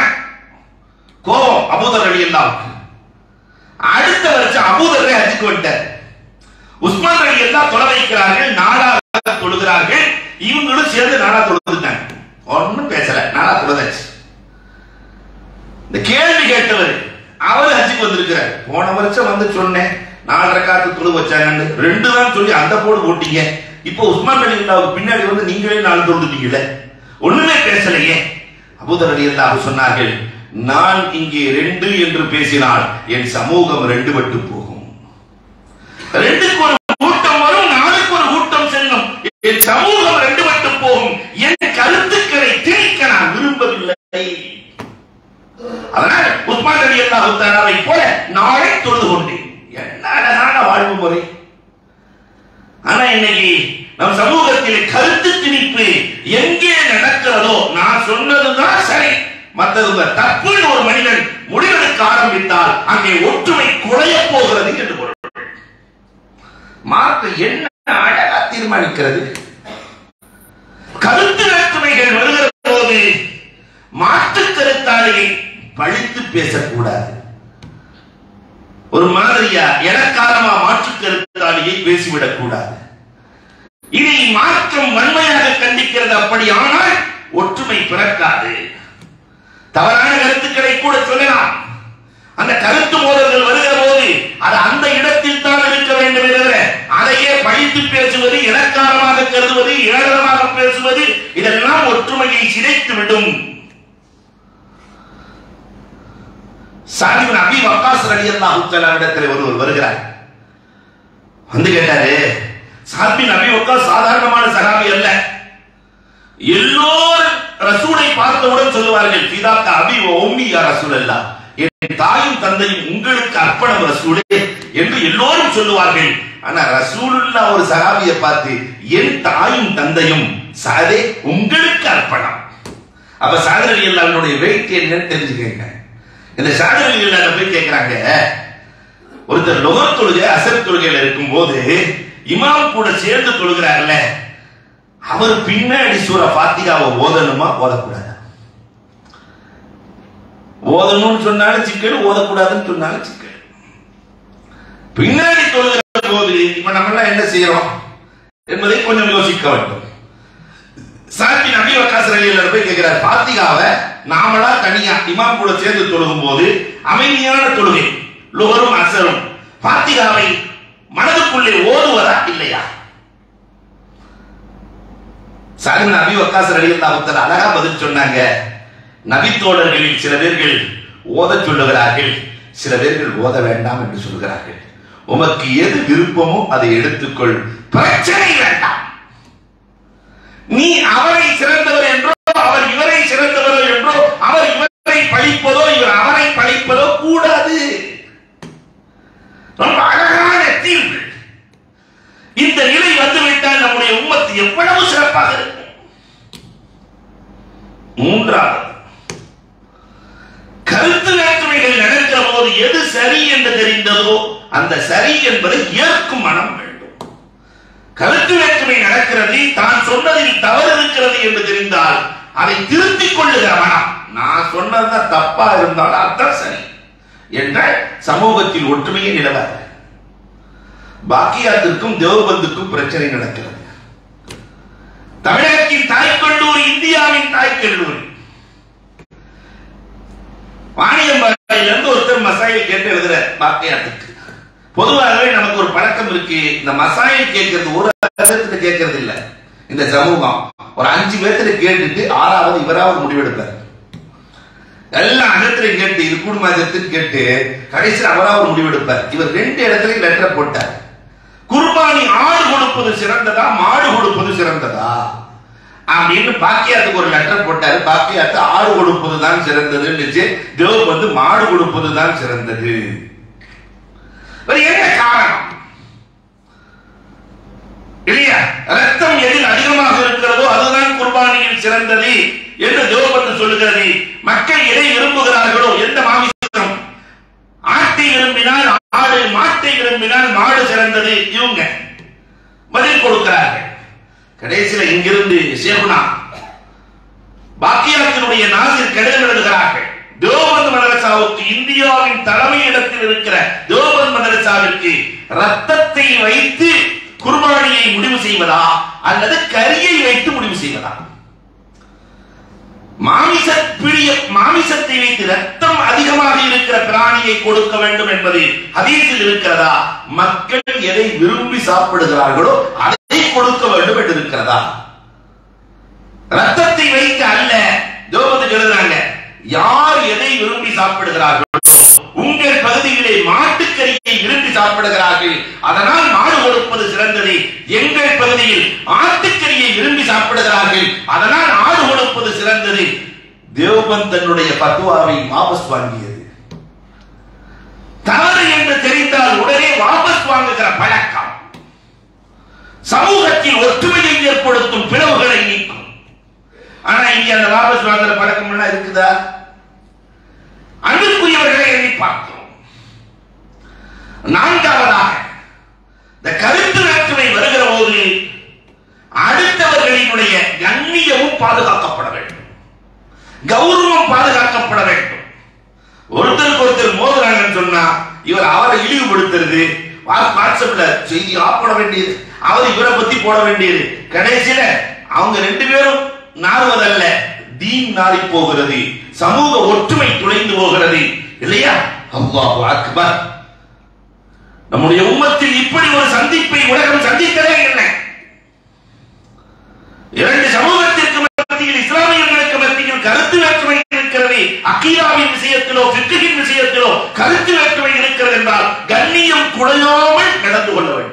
கோபம் அபூதர் அலி அல்லாவுக்கு அடுத்த வருஷம் அபூதரை ஹஜ்ஜுக்கு வந்துட்டார் உஸ்மான் அலி எல்லாம் தொலை வைக்கிறார்கள் நாளாக தொழுகிறார்கள் இவங்களும் சேர்ந்து நாளா தொழுதுட்டாங்க ஒன்னும் பேசல நாளா தொழுதாச்சு இந்த கேள்வி கேட்டவர் அவர் ஹஜ்ஜுக்கு வந்திருக்கிறார் போன வருஷம் வந்து சொன்னேன் நாலரை காத்து தொழு வச்சாங்கன்னு ரெண்டு தான் சொல்லி அந்த போடு போட்டீங்க இப்போ உஸ்மான் அலி அல்லாவுக்கு பின்னாடி வந்து நீங்களே நாலு தொழுதுட்டீங்கல்ல ஒண்ணுமே பேசலையே அபூதர் அலி அல்லாஹ் சொன்னார்கள் நான் இங்கே ரெண்டு என்று பேசினால் என் சமூகம் ரெண்டு பட்டு போகும் ரெண்டுக்கு ஒரு கூட்டம் வரும் நாளுக்கு ஒரு கூட்டம் செல்லும் என் சமூகம் ரெண்டு பட்டு போகும் என் கருத்துக்களை திணிக்க நான் விரும்பவில்லை அதனால் உஸ்மான் அலி அல்லாஹு தஆலாவை போல நாளை தொழுது கொண்டேன் என்ன அழகான வாழ்வு முறை ஆனா இன்னைக்கு நம் சமூகத்தில் கருத்து திணிப்பு எங்கே நடக்கிறதோ நான் சொன்னதுதான் சரி மற்றது தப்புன்னு ஒரு மனிதன் முடிவெடுக்க ஆரம்பித்தால் அங்கே ஒற்றுமை குறைய போகிறது என்று பொருள் மார்க்க என்ன அழகா தீர்மானிக்கிறது கருத்து வேற்றுமைகள் வருகிற போது மாற்று கருத்தாளியை பழித்து பேசக்கூடாது ஒரு மாதிரியா எனக்காரமா மாற்று கருத்தாளியை பேசிவிடக் கூடாது இதை மாற்றம் வன்மையாக கண்டிக்கிறது அப்படி ஆனால் ஒற்றுமை பிறக்காது தவறான கருத்துக்களை கூட சொல்லலாம் அந்த கருத்து மோதல்கள் வருகிற போது அது அந்த இடத்தில் தான் இருக்க வேண்டும் தவிர அதையே பழித்து பேசுவது இலக்காரமாக கருதுவது ஏளனமாக பேசுவது இதெல்லாம் ஒற்றுமையை சிதைத்து விடும் சாலிபின் அபி வக்காஸ் ரலியல்லாஹு தஆலா இடத்தில் ஒருவர் வருகிறார் வந்து கேட்டாரு சாத்பின் அபி வக்காஸ் சாதாரணமான சகாபி அல்ல எல்லோரும் ரசூலை பார்த்தவுடன் சொல்லுவார்கள் பிதாக்க அபி உம்மி யா ரசூலல்லாஹ் என் தாயும் தந்தையும் உங்களுக்கு அர்ப்பணம் ரசூலே என்று எல்லோரும் சொல்லுவார்கள் ஆனா ரசூலுல்லா ஒரு சகாபியை பார்த்து என் தாயும் தந்தையும் சாதே உங்களுக்கு அர்ப்பணம் அப்ப சாதனை எல்லாருடைய வெயிட் என்னன்னு தெரிஞ்சுக்கங்க இந்த சாதனை இல்லாத போய் கேட்கிறாங்க ஒருத்தர் லொகர் தொழுகை அசர் தொழுகையில இருக்கும் போது இமாம் கூட சேர்ந்து தொழுகிறார்ல அவர் பின்னாடி சூர பாத்திகாவை ஓதணுமா ஓதக்கூடாது ஓதணும்னு சொன்னாலும் சிக்கல் ஓதக்கூடாதுன்னு சொன்னாலும் சிக்கல் பின்னாடி தொழுகிற போது இப்ப நம்ம எல்லாம் என்ன செய்யறோம் என்பதை கொஞ்சம் யோசிக்க வேண்டும் சாத்தி நபி வக்காஸ் ரலியல்ல போய் கேட்கிறார் பாத்திகாவை நாமளா தனியா இமாம் கூட சேர்ந்து தொழுகும் போது அமைதியான தொழுகை லுகரும் அசரும் பாத்திகாவை மனதுக்குள்ளே ஓதுவதா இல்லையா சாலிம் நபி வக்காஸ் ரலியல்லாஹு தஆலா அழகா பதில் சொன்னாங்க நபி தோழர்களில் சில பேர்கள் ஓதச் சொல்லுகிறார்கள் சில பேர்கள் ஓத வேண்டாம் என்று சொல்கிறார்கள் உமக்கு எது விருப்பமோ அதை எடுத்துக்கொள் பிரச்சனை வேண்டாம் நீ அவரை சிறந்தவர் என்றோ அவர் இவரை சிறந்தவர் என்றோ அவர் இவரை பழிப்பதோ இவர் அவரை பழிப்பதோ கூடாது ரொம்ப அழகான தீர்வு இந்த நிலை வந்துவிட்டால் நம்முடைய உம்மத்து எவ்வளவு சிறப்பாக இருக்கும் மூன்றாவது கருத்து வேற்றுமைகள் நடக்கிற போது எது சரி என்று தெரிந்ததோ அந்த சரி என்பதை ஏற்கும் மனம் வேண்டும் கருத்து வேற்றுமை நடக்கிறது தான் சொன்னதில் தவறு இருக்கிறது என்று தெரிந்தால் அதை திருத்திக் கொள்ளுகிற மனம் நான் சொன்னதுதான் தப்பா இருந்தாலும் அதான் சரி என்ற சமூகத்தில் ஒற்றுமையை நிலவாது பாக்கியாத்திற்கும் தேவபந்துக்கும் பிரச்சனை நடக்கிறது தமிழகத்தின் தாய்க்கல்லூரி இந்தியாவின் தாய்க்கல்லூரி வாணியம்பாறையிலிருந்து ஒருத்தர் மசாயை கேட்டு எழுதுற பாக்கியாத்துக்கு பொதுவாகவே நமக்கு ஒரு பழக்கம் இருக்கு இந்த மசாயை கேட்கறது ஒரு பேர்த்துல கேட்கறது இல்ல இந்த சமூகம் ஒரு அஞ்சு பேர்த்துல கேட்டுட்டு ஆறாவது இவராவது முடிவெடுப்பார் எல்லா அகத்திலையும் கேட்டு இது குடும்ப அகத்துன்னு கேட்டு கடைசியில் அவராவது முடிவெடுப்பார் இவர் ரெண்டு இடத்துலயும் லெட்டர் போட்டார் குர்பானி ஆடு கொடுப்பது சிறந்ததா மாடு கொடுப்பது சிறந்ததா அப்படின்னு பாக்கியாத்துக்கு ஒரு லெட்டர் போட்டாரு பாக்கியாத்து ஆடு கொடுப்பது தான் சிறந்ததுன்னு தேவ் வந்து மாடு கொடுப்பது தான் சிறந்தது அது என்ன காரணம் இல்லையா ரத்தம் எதில் அதிகமாக இருக்கிறதோ அதுதான் குர்பானியில் சிறந்தது என்று தேவபந்து சொல்லுகிறது மக்கள் எதை விரும்புகிறார்களோ எந்த மாமிசம் ஆட்டை விரும்பினால் ஆடு மாட்டை விரும்பினால் மாடு சிறந்தது இவங்க பதில் கொடுக்கிறார்கள் கடைசியில இங்கிருந்து சேகுனா பாக்கியாத்தினுடைய நாசிர் கடிதம் எழுதுகிறார்கள் தேவபந்த் மதரசாவுக்கு இந்தியாவின் தலைமை இடத்தில் இருக்கிற தேவபந்த் மதரசாவின் பெருமானாருக்கு ரத்தத்தை வைத்து குர்பானியை முடிவு செய்வதா அல்லது கரியை வைத்து முடிவு செய்வதா மாமிச பிரிய மாமிசத்தை வைத்து ரத்தம் அதிகமாக இருக்கிற பிராணியை கொடுக்க வேண்டும் என்பது ஹதீஸில் இருக்கிறதா மக்கள் எதை விரும்பி சாப்பிடுகிறார்களோ அதை கொடுக்க வேண்டும் என்று இருக்கிறதா ரத்தத்தை வைத்து அல்ல ஜோபத்துக்கு எழுதுறாங்க யார் எதை விரும்பி சாப்பிடுகிறார்களோ உங்கள் பகுதியிலே மாட்டுக்கறியை விரும்பி சாப்பிடுகிறார்கள் அதனால் மாடு கொடுப்பது சிறந்தது எங்கள் பகுதியில் ஆட்டுக்கறியை விரும்பி சாப்பிடுகிறார்கள் அதனால் ஆடு கொடுப்பது சிறந்தது தேவபந்த் தன்னுடைய பத்துவாவை வாபஸ் வாங்கியது தவறு என்று தெரிந்தால் உடனே வாபஸ் வாங்குகிற பழக்கம் சமூகத்தில் ஒற்றுமையை ஏற்படுத்தும் பிளவுகளை நீக்கும் ஆனா இங்க அந்த வாபஸ் வாங்குற பழக்கம் எல்லாம் இருக்குதா அன்புக்குரியவர்களை எண்ணி பார்க்கிறோம் நான்காவதாக இந்த கருத்து வேற்றுமை வருகிற போது அடுத்தவர்களினுடைய கண்ணியமும் பாதுகாக்கப்பட வேண்டும் கௌரவம் பாதுகாக்கப்பட வேண்டும் ஒருத்தருக்கு ஒருத்தர் மோதுறாங்கன்னு சொன்னா இவர் அவரை இழிவுபடுத்துறது வா- வாட்ஸ்அப்ல செய்தி ஆஃப் பண்ண வேண்டியது அவர் இவரை பத்தி போட வேண்டியது கடைசியில அவங்க ரெண்டு பேரும் நாறுவதல்ல தீன் நாறி போகிறது சமூக ஒற்றுமை துளைந்து போகிறது இல்லையா அல்லாஹ் அக்பர் நம்முடைய உம்மத்தில் இப்படி ஒரு சந்திப்பை உலகம் சந்தித்ததே இல்லை இரண்டு சமூகத்திற்கு மத்தியில் இஸ்லாமியர்களுக்கு மத்தியில் கருத்து வேற்றுமை இருக்கிறது அக்கீராவின் விஷயத்திலோ பிக்குகின் விஷயத்திலோ கருத்து வேற்றுமை இருக்கிறது என்றால் கண்ணியம் குறையாமல் நடந்து கொள்ள வேண்டும்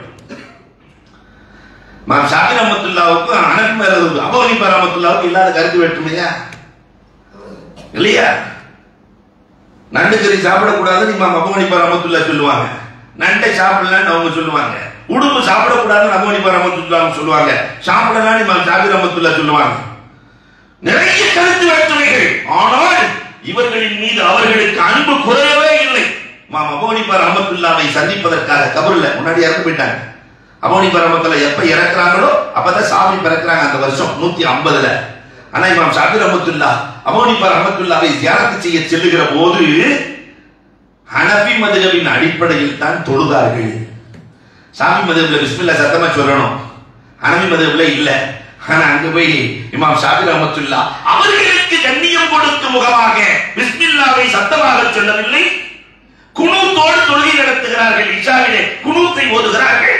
மாம் ஷாகி ரஹமத்துல்லாவுக்கும் அனக் மேரது அபோனிபா ரஹமத்துல்லாவுக்கும் இல்லாத கருத்து வேற்றுமையா இல்லையா நண்டு கறி சாப்பிடக்கூடாதுன்னு இமாம் அபோனிபா ரஹமத்துல்லா சொல்லுவாங்க நண்டை சாப்பிடலன்னு அவங்க சொல்லுவாங்க உடும்பு சாப்பிடக்கூடாதுன்னு அபோனிபா ரஹமத்துல்லா சொல்லுவாங்க சாப்பிடலான்னு இமாம் ஷாகி ரஹமத்துல்லா சொல்லுவாங்க நிறைய கருத்து வேற்றுமைகள் ஆனால் இவர்களின் மீது அவர்களுக்கு அன்பு குறையவே இல்லை மாம் அபோனிபா ரஹமத்துல்லாவை சந்திப்பதற்காக கபூர்ல முன்னாடி இறந்து போயிட்டாங்க அபோனிபா ரஹமத்துல்லா எப்ப இறக்குறாங்களோ அப்பதான் சாமி பிறக்குறாங்க அந்த வருஷம் நூத்தி ஐம்பதுல ஆனா இமாம் ஷாபி ரஹமத்துல்லா அபோனிபா ரஹமத்துல்லாவை தியானத்து செய்ய செல்லுகிற போது ஹனபி மதுகவின் அடிப்படையில் தான் தொழுதார்கள் சாமி மதுகப்ல பிஸ்மில்லா சத்தமா சொல்லணும் ஹனபி மதுகப்ல இல்ல ஆனா அங்க போய் இமாம் ஷாபி ரஹமத்துல்லா அவர்களுக்கு கண்ணியம் கொடுக்கும் முகமாக பிஸ்மில்லாவை சத்தமாக சொல்லவில்லை குனூத்தோடு தொழுகை நடத்துகிறார்கள் இஷாவிலே குனூத்தை ஓதுகிறார்கள்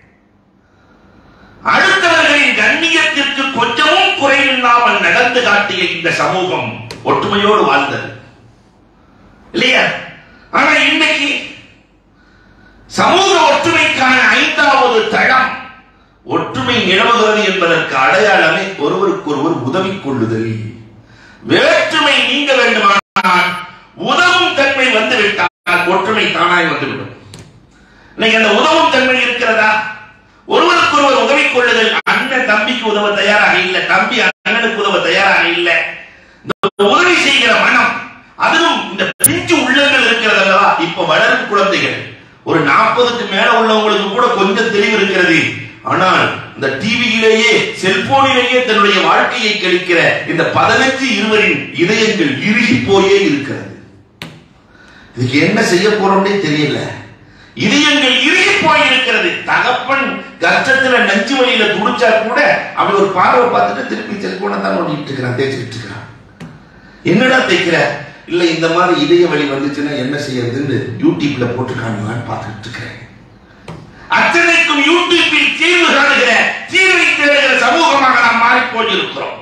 அடுத்தவர்களின் கண்ணியத்திற்கு கொஞ்சமும் குறைவில்லாமல் நடந்து காட்டிய இந்த சமூகம் ஒற்றுமையோடு வாழ்ந்தது இல்லையா ஆனா இன்னைக்கு சமூக ஒற்றுமைக்கான ஐந்தாவது தளம் ஒற்றுமை நிலவுகிறது என்பதற்கு அடையாளமே ஒருவருக்கு ஒருவர் உதவி கொள்ளுதல் வேற்றுமை நீங்க வேண்டுமானால் உதவும் தன்மை வந்துவிட்டால் ஒற்றுமை தானாய் வந்துவிடும் இன்னைக்கு அந்த உதவும் தன்மை இருக்கிறதா ஒருவருக்கு ஒருவர் உதவி கொள்ளுதல் அண்ணன் தம்பிக்கு உதவ தயாராக இல்லை தம்பி அண்ணனுக்கு உதவ தயாராக இல்லை இந்த உதவி செய்கிற மனம் அதிலும் இந்த பிஞ்சு உள்ளங்கள் இருக்கிறது அல்லவா இப்ப வளரும் குழந்தைகள் ஒரு நாற்பதுக்கு மேல உள்ளவங்களுக்கு கூட கொஞ்சம் தெளிவு இருக்கிறது ஆனால் இந்த டிவியிலேயே செல்போனிலேயே தன்னுடைய வாழ்க்கையை கழிக்கிற இந்த பதினஞ்சு இருவரின் இதயங்கள் இறுகி போயே இருக்கிறது இதுக்கு என்ன செய்ய போறோம்னே தெரியல இதயங்கள் இறுகி போய் இருக்கிறது தகப்பன் கஷ்டத்துல நஞ்சு வழியில துடிச்சா கூட அப்படி ஒரு பார்வை பார்த்துட்டு திருப்பி செல்போனை தான் ஓடிட்டு இருக்கிறான் தேய்ச்சிட்டு இருக்கிறான் என்னடா தேய்க்கிற இல்ல இந்த மாதிரி இதய வலி வந்துச்சுன்னா என்ன செய்யறதுன்னு யூடியூப்ல போட்டு காணுங்களான்னு பார்த்துட்டு இருக்கிறேன் அத்தனைக்கும் யூடியூப்பில் தீர்வு காணுகிற தீர்வை தேடுகிற சமூகமாக நாம் மாறி போயிருக்கிறோம்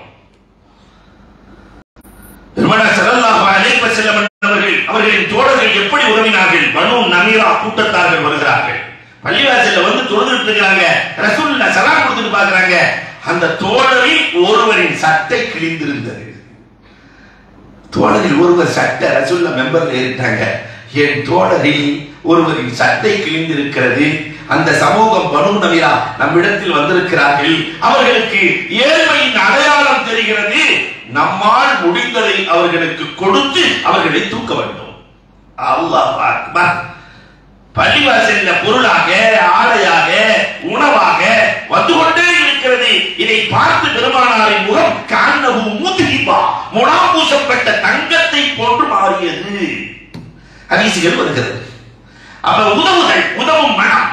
பெருமானார் ஸல்லல்லாஹு அலைஹி வஸல்லம் அவர்கள் அவர்களின் தோழர்கள் எப்படி உதவினார்கள் பனு நமீரா கூட்டத்தார்கள் வருகிறார்கள் பள்ளிவாசல்ல வந்து தொழுதுட்டு இருக்காங்க ரசூலுல்லா சலாம் கொடுத்துட்டு பாக்குறாங்க அந்த தோழரில் ஒருவரின் சட்டை கிழிந்திருந்தது தோழரில் ஒருவர் சட்டை ரசூல்லா மெம்பர்ல ஏறிட்டாங்க என் தோழரில் ஒருவரின் சட்டை கிழிந்திருக்கிறது அந்த சமூகம் பனு நமீரா நம்மிடத்தில் வந்திருக்கிறார்கள் அவர்களுக்கு ஏழ்மையின் அடையாளம் தெரிகிறது நம்மால் முடிந்ததை அவர்களுக்கு கொடுத்து அவர்களை தூக்க வேண்டும் அல்லாஹ் அக்பர் பள்ளிவாசல்ல பொருளாக ஆடையாக உணவாக வந்து கொண்டே இருக்கிறது இதை பார்த்து பெருமானாரின் முகம் காணவு முதுகிபா முலாம் பூசப்பட்ட தங்கத்தை போன்று மாறியது ஹதீசுகள் வருகிறது அப்ப உதவுதல் உதவும் மனம்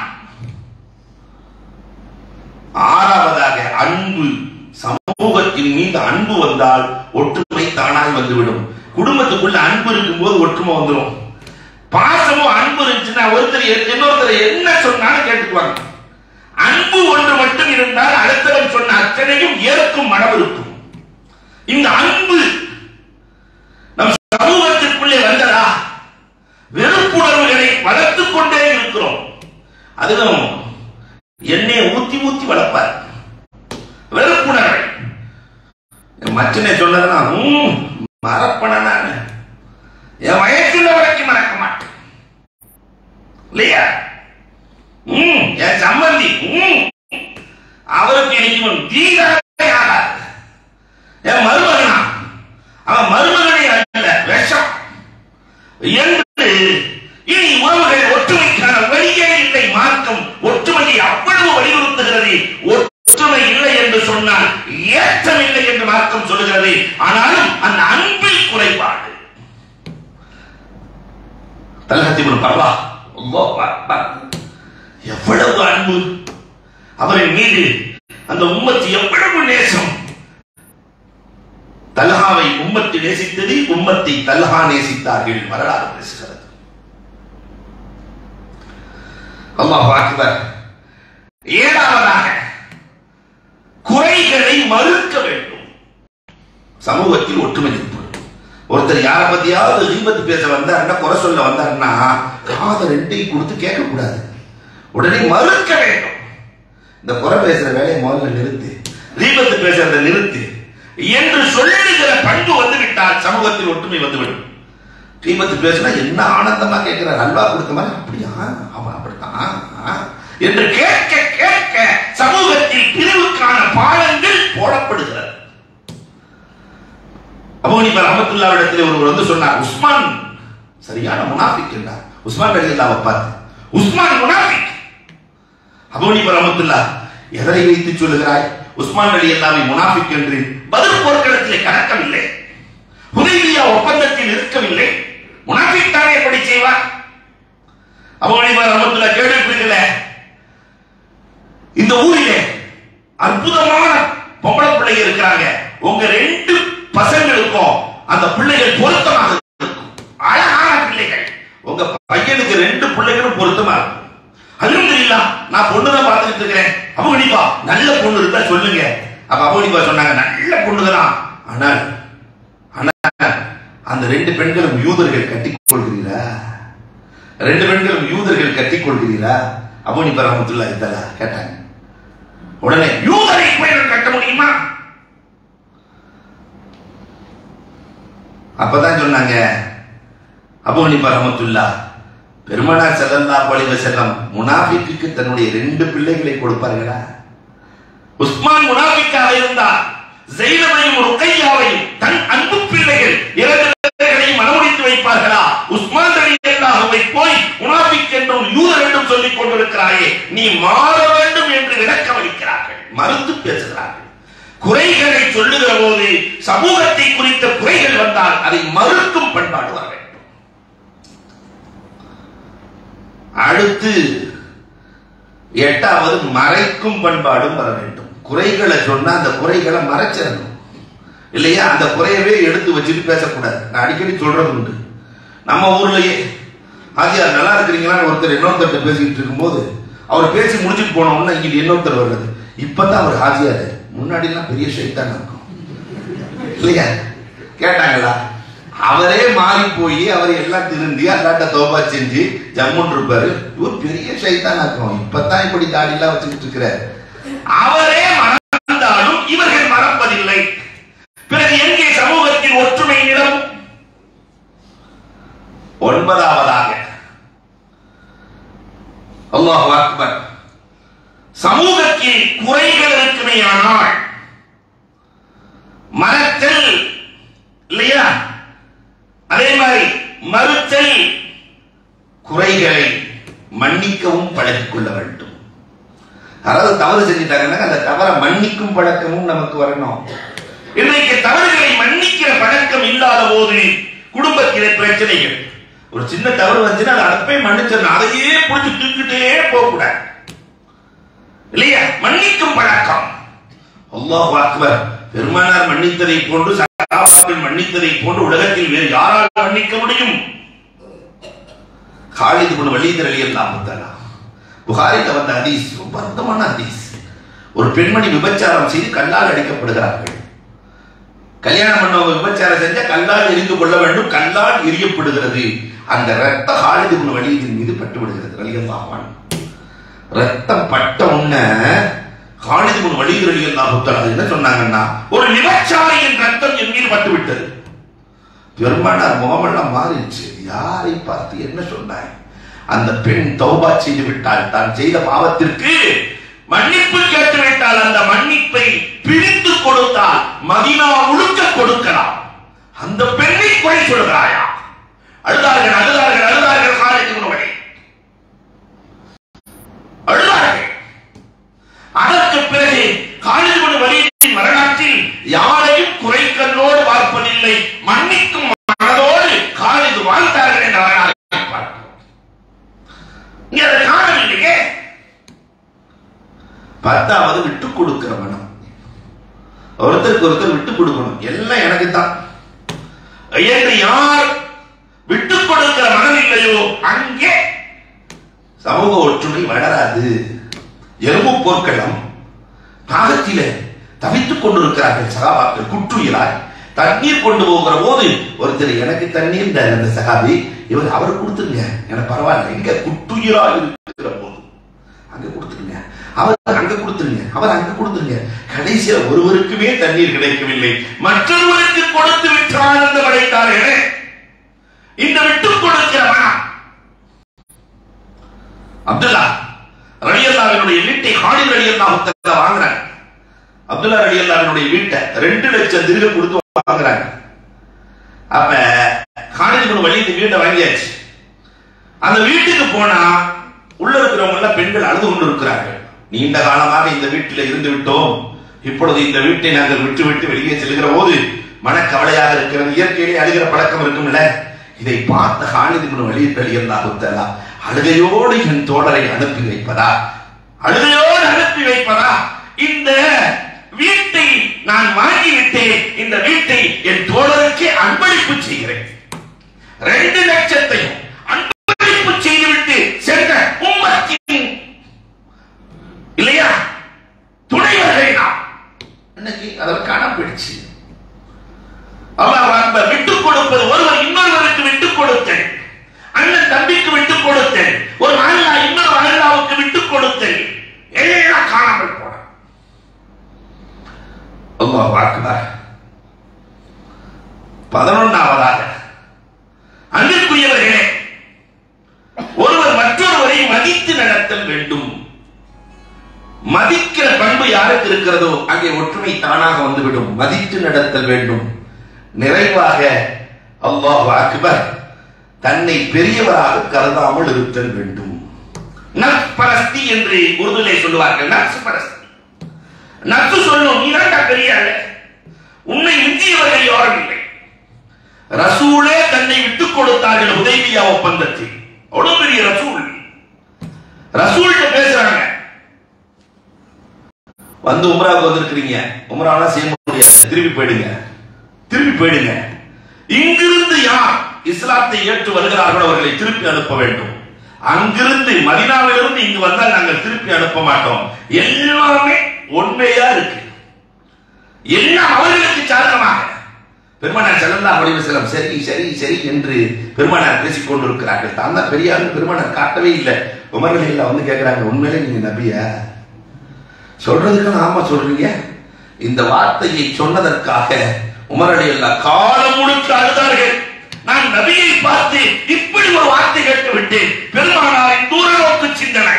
ஆறாவதாக அன்பு சமூகத்தின் மீது அன்பு வந்தால் ஒற்றுமை தானாய் வந்துவிடும் குடும்பத்துக்குள்ள அன்பு இருக்கும்போது ஒற்றுமை வந்துடும் பாசமும் அன்பு இருந்துச்சுன்னா ஒருத்தர் இன்னொருத்தர் என்ன சொன்னாலும் கேட்டுக்குவாங்க அன்பு ஒன்று மட்டும் இருந்தால் அடுத்தவன் சொன்ன அத்தனையும் ஏற்கும் மனம் இருக்கும் இந்த அன்பு நம் சமூகத்திற்குள்ளே வந்ததா வெறுப்புணர்வுகளை வளர்த்துக் கொண்டே இருக்கிறோம் அதுவும் எண்ணெயை ஊத்தி ஊத்தி வளர்ப்பார் வெறுப்புணர்வை என் மச்சனை சொன்னதுனா ம், மறப்பன நான் என் வயசுள்ள வரைக்கும் மறக்க மாட்டேன் இல்லையா ம், என் சம்பந்தி ம், அவருக்கு எனக்கு தீராவே ஆகாது என் மருமகனா அவன் மருமகனை அல்ல விஷம் என்று இனி உறவுகள் ஒற்றுமைக்கான வழியே இல்லை மார்க்கம் ஒற்றுமையை அவ்வளவு வலியுறுத்துகிறது ஒற்றுமை இல்லை என்று சொன்னால் ஏற்றம் இல்லை என்று மார்க்கம் சொல்லுகிறது ஆனாலும் அந்த அன்பில் குறைபாடு தல்ஹத்திபுல் பர்வா அல்லாஹ் அக்பர். எவ்வளவு அன்பு அவரின் மீது அந்த உம்மத்து எவ்வளவு நேசம் தல்ஹாவை உம்மத்து நேசித்தது உம்மத்தை தல்ஹா நேசித்தார்கள் வரலாறு பேசுகிறது அல்லாஹ் அக்பர் ஏழாவதாக குறைகளை மறுக்க வேண்டும் சமூகத்தில் ஒற்றுமை இருப்பது ஒருத்தர் யாரை பத்தியாவது தீபத்து பேச வந்தாருன்னா குறை சொல்ல வந்தாருன்னா காதை ரெண்டையும் கொடுத்து கேட்க கூடாது உடனே மறுக்க வேண்டும் இந்த குறை பேசுற வேலையை முதல்ல நிறுத்து தீபத்து பேசுறதை நிறுத்து என்று சொல்லுகிற பண்பு வந்து விட்டால் சமூகத்தில் ஒற்றுமை வந்துவிடும் தீபத்து பேசினா என்ன ஆனந்தமா கேட்கிறார் அல்வா கொடுத்த மாதிரி அப்படியா அவன் அப்படித்தான் ஆ. என்று கேட்க கேட்க சமூகத்தில் பிரிவுக்கான பாலங்கள் போடப்படுகிறது அபோனிபர் ரஹமத்துல்லாவிடத்தில் ஒருவர் வந்து சொன்னார் உஸ்மான் சரியான முனாஃபிக் என்றார் உஸ்மான் ரலியல்லாஹு பார்த்து உஸ்மான் முனாஃபிக் அபோனிபர் ரஹமத்துல்லா எதனை வைத்து சொல்லுகிறாய் உஸ்மான் ரலியல்லாவை முனாஃபிக் என்று பதில் போர்க்களத்திலே கணக்கவில்லை ஹுதைபியா ஒப்பந்தத்தில் இருக்கவில்லை முனாஃபிக் தானே எப்படி செய்வார் அபோனிபர் ரஹமத்துல்லா கேள்விப்படல இந்த ஊரிலே அற்புதமான பொம்பளை பிள்ளைங்க இருக்கிறாங்க உங்க ரெண்டு பசங்களுக்கும் அந்த பிள்ளைகள் பொருத்தமாக இருக்கும் அழகான பிள்ளைகள் உங்க பையனுக்கு ரெண்டு பிள்ளைகளும் பொருத்தமா இருக்கும் அதுவும் தெரியல நான் பொண்ணுதான் பார்த்துட்டு இருக்கிறேன் அபகடிப்பா நல்ல பொண்ணு இருந்தா சொல்லுங்க அப்ப அபகடிப்பா சொன்னாங்க நல்ல பொண்ணுதான் ஆனால் ஆனால் அந்த ரெண்டு பெண்களும் யூதர்கள் கட்டிக் கொள்கிறீரா ரெண்டு பெண்களும் யூதர்கள் கட்டிக் கொள்கிறீரா அபோனிபா ரஹமத்துல்லா இருந்தாலா கேட்டாங்க உடனே யூதரை கோயில் கட்ட முடியுமா அப்பதான் சொன்னாங்க அபோனிபா ரஹமத்துல்லா பெருமனா செல்லல்லா பொழிவ செல்லம் முனாஃபிக்கு தன்னுடைய ரெண்டு பிள்ளைகளை கொடுப்பார்களா உஸ்மான் முனாஃபிக்காக இருந்தார் ஜெயினமையும் ருக்கையாவையும் தன் அன்பு பிள்ளைகள் இரண்டு பிள்ளைகளையும் மனமுடித்து வைப்பார்களா உஸ்மான் ரலியல்லாஹுவை போய் முனாஃபிக் என்றும் யூதர் என்றும் சொல்லிக் கொண்டிருக்கிறாயே நீ மாற வேண்டும் என்று விளக்க வைக்கிறார்கள் மறுத்து பேசுகிறார்கள் குறைகளை சொல்லுகிற போது சமூகத்தை குறித்த குறைகள் வந்தால் அதை மறுக்கும் பண்பாடு வர வேண்டும் அடுத்து எட்டாவது மறைக்கும் பண்பாடும் வர வேண்டும் குறைகளை சொன்னா அந்த குறைகளை மறைச்சிடணும் இல்லையா அந்த குறையவே எடுத்து வச்சுட்டு பேசக்கூடாது நான் அடிக்கடி சொல்றது உண்டு நம்ம ஊர்லயே ஆதியார் நல்லா இருக்கிறீங்களான்னு ஒருத்தர் இன்னொருத்தர் பேசிக்கிட்டு இருக்கும்போது அவர் பேசி முடிச்சுட்டு போன உடனே இங்கிட்டு இன்னொருத்தர் வர்றது இப்பதான் அவர் ஹாஜியாரு முன்னாடி எல்லாம் பெரிய ஷைத்தான் இருக்கும் இல்லையா கேட்டாங்களா அவரே மாறி போய் அவர் எல்லாம் திருந்தி அல்லாட்ட தோபா செஞ்சு ஜம்முன் இருப்பாரு இவர் பெரிய ஷைத்தான் இருக்கும் இப்பதான் இப்படி தாடி எல்லாம் வச்சுக்கிட்டு இருக்கிறார் அவரே மறந்தாலும் இவர்கள் மறப்பதில்லை பிறகு எங்கே சமூகத்தில் ஒற்றுமை நிலம் ஒன்பதாவதாக அல்லாஹ் அக்பர் சமூகத்தில் குறைகள் இருக்குமேயானால் மறத்தல் இல்லையா அதே மாதிரி மறுத்தல் குறைகளை மன்னிக்கவும் பழகிக் கொள்ள வேண்டும் அதாவது தவறு செஞ்சிட்டாங்கன்னா அந்த தவறை மன்னிக்கும் பழக்கமும் நமக்கு வரணும் இன்றைக்கு தவறுகளை மன்னிக்கிற பழக்கம் இல்லாத போது குடும்பத்திலே பிரச்சனைகள் ஒரு சின்ன தவறு வந்துச்சுன்னா அதை அப்பவே மன்னிச்சிடணும் அதையே புடிச்சு தூக்கிட்டே போக கூடாது இல்லையா மன்னிக்கும் பழக்கம் அல்லாஹ் அக்பர் பெருமானார் மன்னித்ததை போன்று சகாபாக்கள் மன்னித்ததை போன்று உலகத்தில் வேறு யாரால் மன்னிக்க முடியும் காலிது குண வழிதர் அலி அல்லாஹ் புகாரில் வந்த ஹதீஸ் ரொம்ப அர்த்தமான ஹதீஸ் ஒரு பெண்மணி விபச்சாரம் செய்து கல்லால் அடிக்கப்படுகிறார்கள் கல்யாணம் பண்ணவங்க விபச்சாரம் செஞ்சா கல்லால் எரிந்து கொள்ள வேண்டும் கல்லால் எரியப்படுகிறது அந்த ரத்த காலிது குண வழியின் மீது பட்டு விடுகிறது ரலியல்லாஹு ரத்தம் பட்ட உடனே காலிது குண வழிது ரலியல்லாஹு என்ன சொன்னாங்கன்னா ஒரு விபச்சாரியின் ரத்தம் என் மீது பட்டு விட்டது பெருமானார் முகமெல்லாம் மாறிடுச்சு யாரை பார்த்து என்ன சொன்னாய் அந்த பெண் தௌபா செய்து விட்டால் தான் செய்த பாவத்திற்கு மன்னிப்பு கேட்டு விட்டால் அந்த மன்னிப்பை பிரித்து கொடுத்தால் மதினா முழுக்க கொடுக்கலாம் அந்த பெண்ணை குறை சொல்கிறாயா அழுதார்கள் அழுதார்கள் அழுதார்கள் காலேஜ் வழி அழுதார்கள் அதற்கு பிறகு காலேஜ் வழியின் வரலாற்றில் யாரையும் குறைக்கண்ணோடு பார்ப்பதில்லை மன்னிக்கும் மனதோடு காலேஜ் வாழ்ந்தார்கள் என்ற வரலாறு பார்க்கிறோம் இங்க அதை காணவில்லையே பத்தாவது விட்டு கொடுக்கிற மனம் ஒருத்தருக்கு ஒருத்தர் விட்டு கொடுக்கணும் எல்லாம் எனக்கு தான் என்று யார் விட்டு கொடுக்கிற மனம் இல்லையோ அங்கே சமூக ஒற்றுமை வளராது எலும்பு போர்க்களம் தாகத்திலே தவித்துக் கொண்டிருக்கிறார்கள் சகாபாக்கள் குற்றுயிராய் தண்ணீர் கொண்டு போகிற போது ஒருத்தர் எனக்கு தண்ணீர் அந்த சகாபி இவர் அவர் கொடுத்துருங்க எனக்கு பரவாயில்ல எங்க குற்றுயிராய் இருக்கிற போது அங்க கொடுத்துருங்க அவர் அங்க கொடுத்துருங்க அவர் அங்க கொடுத்துருங்க கடைசியில் ஒருவருக்குமே தண்ணீர் கிடைக்கவில்லை மற்றொருவருக்கு கொடுத்து விட்டு ஆனந்தம் அடைந்தார்களே இந்த விட்டுக் கொடுக்கிறவனா அப்துல்லா ரலியல்லாவினுடைய வீட்டை ஹாலில் ரலியல்லா வாங்குறாங்க அப்துல்லா ரலியல்லாவினுடைய வீட்டை ரெண்டு லட்சம் திருக கொடுத்து வாங்குறாங்க அப்ப காலேஜ் வழி இந்த வீட்டை வாங்கியாச்சு அந்த வீட்டுக்கு போனா உள்ள இருக்கிறவங்க எல்லாம் பெண்கள் அழுது கொண்டு இருக்கிறார்கள் நீண்ட காலமாக இந்த வீட்டில் இருந்து விட்டோம் இப்பொழுது இந்த வீட்டை நாங்கள் விட்டு விட்டு வெளியே செல்கிற போது மனக்கவலையாக இருக்கிறது இயற்கையிலே அழுகிற பழக்கம் இருக்கும்ல இதை பார்த்த ஹாலிதின் வழி வெளியல்லாகுத்தலா அழுகையோடு என் தோழரை அனுப்பி வைப்பதா அழுகையோடு அனுப்பி வைப்பதா இந்த வீட்டை நான் வாங்கிவிட்டேன் இந்த வீட்டை என் தோழருக்கு அன்பளிப்பு செய்கிறேன் ரெண்டு லட்சத்தையும் அன்பளிப்பு செய்துவிட்டு சென்ற உம்மத்தின் இல்லையா துணைவர்கள் நாம் இன்னைக்கு அதில் காணப்பிடிச்சு அல்லாஹ் அக்பர் விட்டுக் கொடுப்பது ஒருவர் இன்னொருவருக்கு விட்டுக் கொடுத்தல் அண்ணன் தம்பிக்கு விட்டுக் கொடுத்தல் ஒரு அண்ணா இன்னொரு அண்ணாவுக்கு விட்டுக் கொடுத்தல் எல்லாம் காணாமல் போன அல்லாஹ் அக்பர் பதினொன்றாவதாக அன்பிற்குரியவர்களே ஒருவர் மற்றொருவரை மதித்து நடத்தல் வேண்டும் மதிக்கிற பண்பு யாருக்கு இருக்கிறதோ அங்கே ஒற்றுமை தானாக வந்துவிடும் மதித்து நடத்தல் வேண்டும் நிறைவாக அல்லாஹ் அக்பர் தன்னை பெரியவராக கருதாமல் இருத்தல் வேண்டும் நற்பரஸ்தி என்று உருதுலே சொல்லுவார்கள் நர்சு பரஸ்தி நர்சு சொல்லும் நீ பெரிய ஆளு. உன்னை மிஞ்சியவர்கள் யாரும் இல்லை ரசூலே தன்னை விட்டுக் கொடுத்தார்கள் உதவியா ஒப்பந்தத்தில் அவ்வளவு பெரிய ரசூல் ரசூல்கிட்ட பேசுறாங்க வந்து உம்ராவுக்கு வந்திருக்கிறீங்க உம்ராவெல்லாம் செய்ய முடியாது திருப்பி போயிடுங்க திருப்பி போயிடுங்க இங்கிருந்து யார் இஸ்லாத்தை ஏற்று வருகிறார்களோ அவர்களை திருப்பி அனுப்ப வேண்டும் அங்கிருந்து மதினாவிலிருந்து இங்கு வந்தால் நாங்கள் திருப்பி அனுப்ப மாட்டோம் எல்லாமே உண்மையா இருக்கு எல்லாம் அவர்களுக்கு சாதகமாக பெருமானார் செல்லல்லா வடிவ செல்லம் சரி சரி சரி என்று பெருமானார் பேசிக் கொண்டிருக்கிறார்கள் தான் தான் பெரிய ஆளு பெருமானார் காட்டவே இல்லை உமர்கள் வந்து கேட்கிறாங்க உண்மையிலே நீங்க நபியா சொல்றதுக்கு ஆமா சொல்றீங்க இந்த வார்த்தையை சொன்னதற்காக உமரடி அல்லா காலம் முழுக்க அழுதார்கள் நான் நபியை பார்த்து இப்படி ஒரு வார்த்தை கேட்டு விட்டேன் பெருமானாரின் தூரநோக்கு சிந்தனை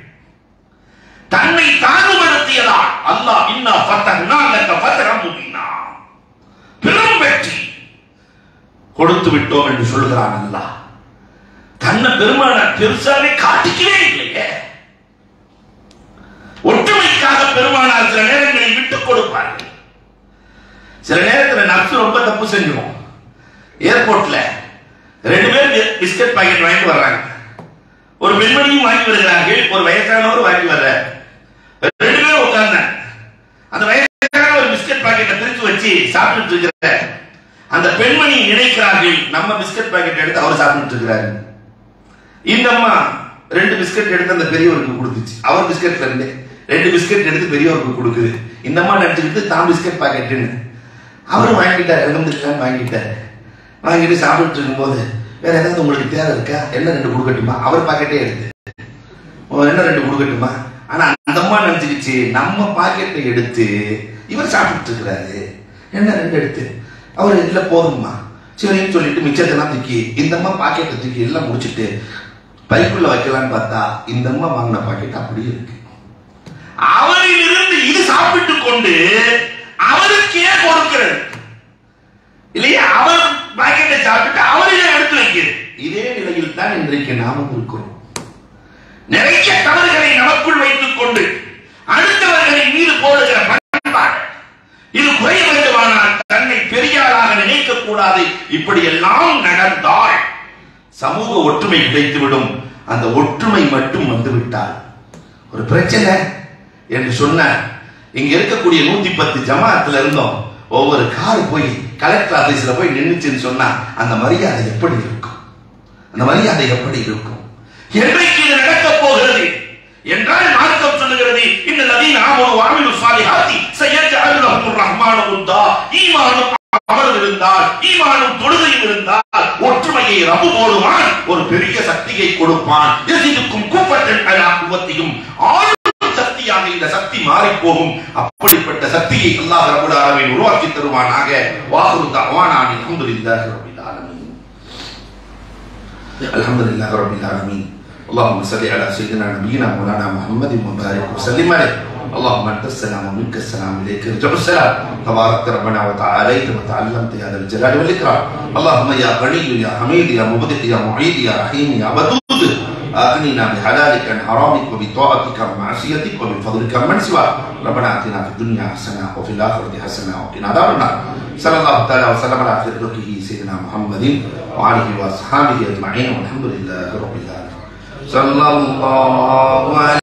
தன்னை தாழ்வுபடுத்தியதால் அல்லாஹ் இன்னா ஃபத்தஹ்னா லக்க ஃபத்ஹம் முபீனா பெரும் வெற்றி கொடுத்து விட்டோம் என்று சொல்கிறான் அல்லாஹ் தன்னை பெருமானார் பெருசாவே காட்டிக்கவே இல்லையே ஒற்றுமைக்காக பெருமானார் சில நேரங்களில் விட்டுக் கொடுப்பார்கள் சில நேரத்தில் நப்சு ரொம்ப தப்பு செஞ்சிடும் ஏர்போர்ட்ல ரெண்டு பேர் பி- பிஸ்கட் பாக்கெட் வாங்கிட்டு வர்றாங்க ஒரு பெண்மணியும் வாங்கி வருகிறார்கள் ஒரு வயசானவர் வாங்கி வர்றார் ரெண்டு பேரும் உட்கார்ந்தாங்க அந்த வயசான ஒரு பிஸ்கட் பாக்கெட்டை பிரிச்சு வச்சு சாப்பிட்டுட்டு இருக்கிற அந்த பெண்மணி நினைக்கிறார்கள் நம்ம பிஸ்கட் பாக்கெட் எடுத்து அவர் சாப்பிட்டுட்டு இருக்கிறாரு இந்த அம்மா ரெண்டு பிஸ்கட் எடுத்து அந்த பெரியவருக்கு கொடுத்துச்சு அவர் பிஸ்கட்ல இருந்து ரெண்டு பிஸ்கட் எடுத்து பெரியவருக்கு கொடுக்குது இந்த அம்மா நினைச்சுக்கிட்டு தான் பிஸ்கட் பாக்கெட்டுன்னு அவரும் வாங்கிட்டார் இழந்துருக்கான்னு வாங்கிட்டார் வாங்கிட்டு சாப்பிட்டு இருக்கும்போது வேற ஏதாவது உங்களுக்கு தேவை இருக்கா என்ன ரெண்டு கொடுக்கட்டுமா அவர் பாக்கெட்டே எடுத்து "ஓ, என்ன ரெண்டு கொடுக்கட்டுமா ஆனா அந்த அம்மா நினைச்சுக்கிச்சு நம்ம பாக்கெட்டை எடுத்து இவர் சாப்பிட்டு இருக்கிறாரு என்ன ரெண்டு எடுத்து அவர் இல்ல போதும்மா சரின்னு சொல்லிட்டு மிச்சத்தெல்லாம் தூக்கி இந்த அம்மா பாக்கெட்டை தூக்கி எல்லாம் முடிச்சிட்டு பைக்குள்ள வைக்கலாம்னு பார்த்தா இந்த அம்மா வாங்கின பாக்கெட் அப்படியே இருக்கு அவரிலிருந்து இது சாப்பிட்டு கொண்டு அவருக்கே கொடுக்கிறது இல்லையா அவர் பாக்கெட்டை சாப்பிட்டு அவரிடம் எடுத்து வைக்கிறது இதே நிலையில் தான் இன்றைக்கு நாமும் இருக்கிறோம் நிறைய தவறுகளை நமக்குள் வைத்துக் கொண்டு அடுத்தவர்களின் மீது போடுகிற பண்பாடு இது குறைய வேண்டுமானால் தன்னை பெரியாளாக நினைக்க கூடாது இப்படி எல்லாம் நடந்தால் சமூக ஒற்றுமை கிடைத்துவிடும் அந்த ஒற்றுமை மட்டும் வந்துவிட்டால் ஒரு பிரச்சனை என்று சொன்ன இங்க இருக்கக்கூடிய நூத்தி பத்து ஜமாத்துல இருந்தோம் ஒவ்வொரு கார் போய் கலெக்டர் ஆபீஸ்ல போய் நின்னுச்சுன்னு சொன்னா அந்த மரியாதை எப்படி இருக்கும் அந்த மரியாதை எப்படி இருக்கும் என்றைக்கு இது நடக்கப் போகிறது என்றால் மார்க்கம் சொல்லுகிறது இந்த நதீன் ஆமனு வாமிலு சாலிஹாத்தி சையஜஅலு லஹுர் ரஹ்மானு உத்தா ஈமானும் அமர்வு இருந்தால் ஈமானும் தொழுகையும் இருந்தால் ஒற்றுமையை ரப்பு போடுவான் ஒரு பெரிய சக்தியை கொடுப்பான் எசிதுக்கும் கூப்பத்தன் அலா குவத்தையும் ஆளும் சக்தியாக இந்த சக்தி மாறி போகும் அப்படிப்பட்ட சக்தியை அல்லாஹ் ரப்பல் ஆலமீன் உருவாக்கி தருவானாக வாஹுரு தஅவானானி அல்ஹம்துலில்லாஹி ரப்பில் ஆலமீன் الحمد لله رب العالمين اللهم صل على سيدنا نبينا مولانا محمد وبارك وسلم عليه اللهم انت السلام ومنك السلام اليك يرجع السلام تبارك ربنا وتعاليت وتعلمت يا ذا الجلال والاكرام اللهم يا غني يا حميد يا مبدئ يا معيد يا رحيم يا ودود اغننا بحلالك عن حرامك وبطاعتك عن معصيتك وبفضلك من سواك ربنا اتنا في الدنيا حسنه وفي الاخره حسنه وقنا عذاب النار صلى الله تعالى وسلم على خير خلقه سيدنا محمد وعليه واصحابه اجمعين والحمد لله رب العالمين صلى الله عليه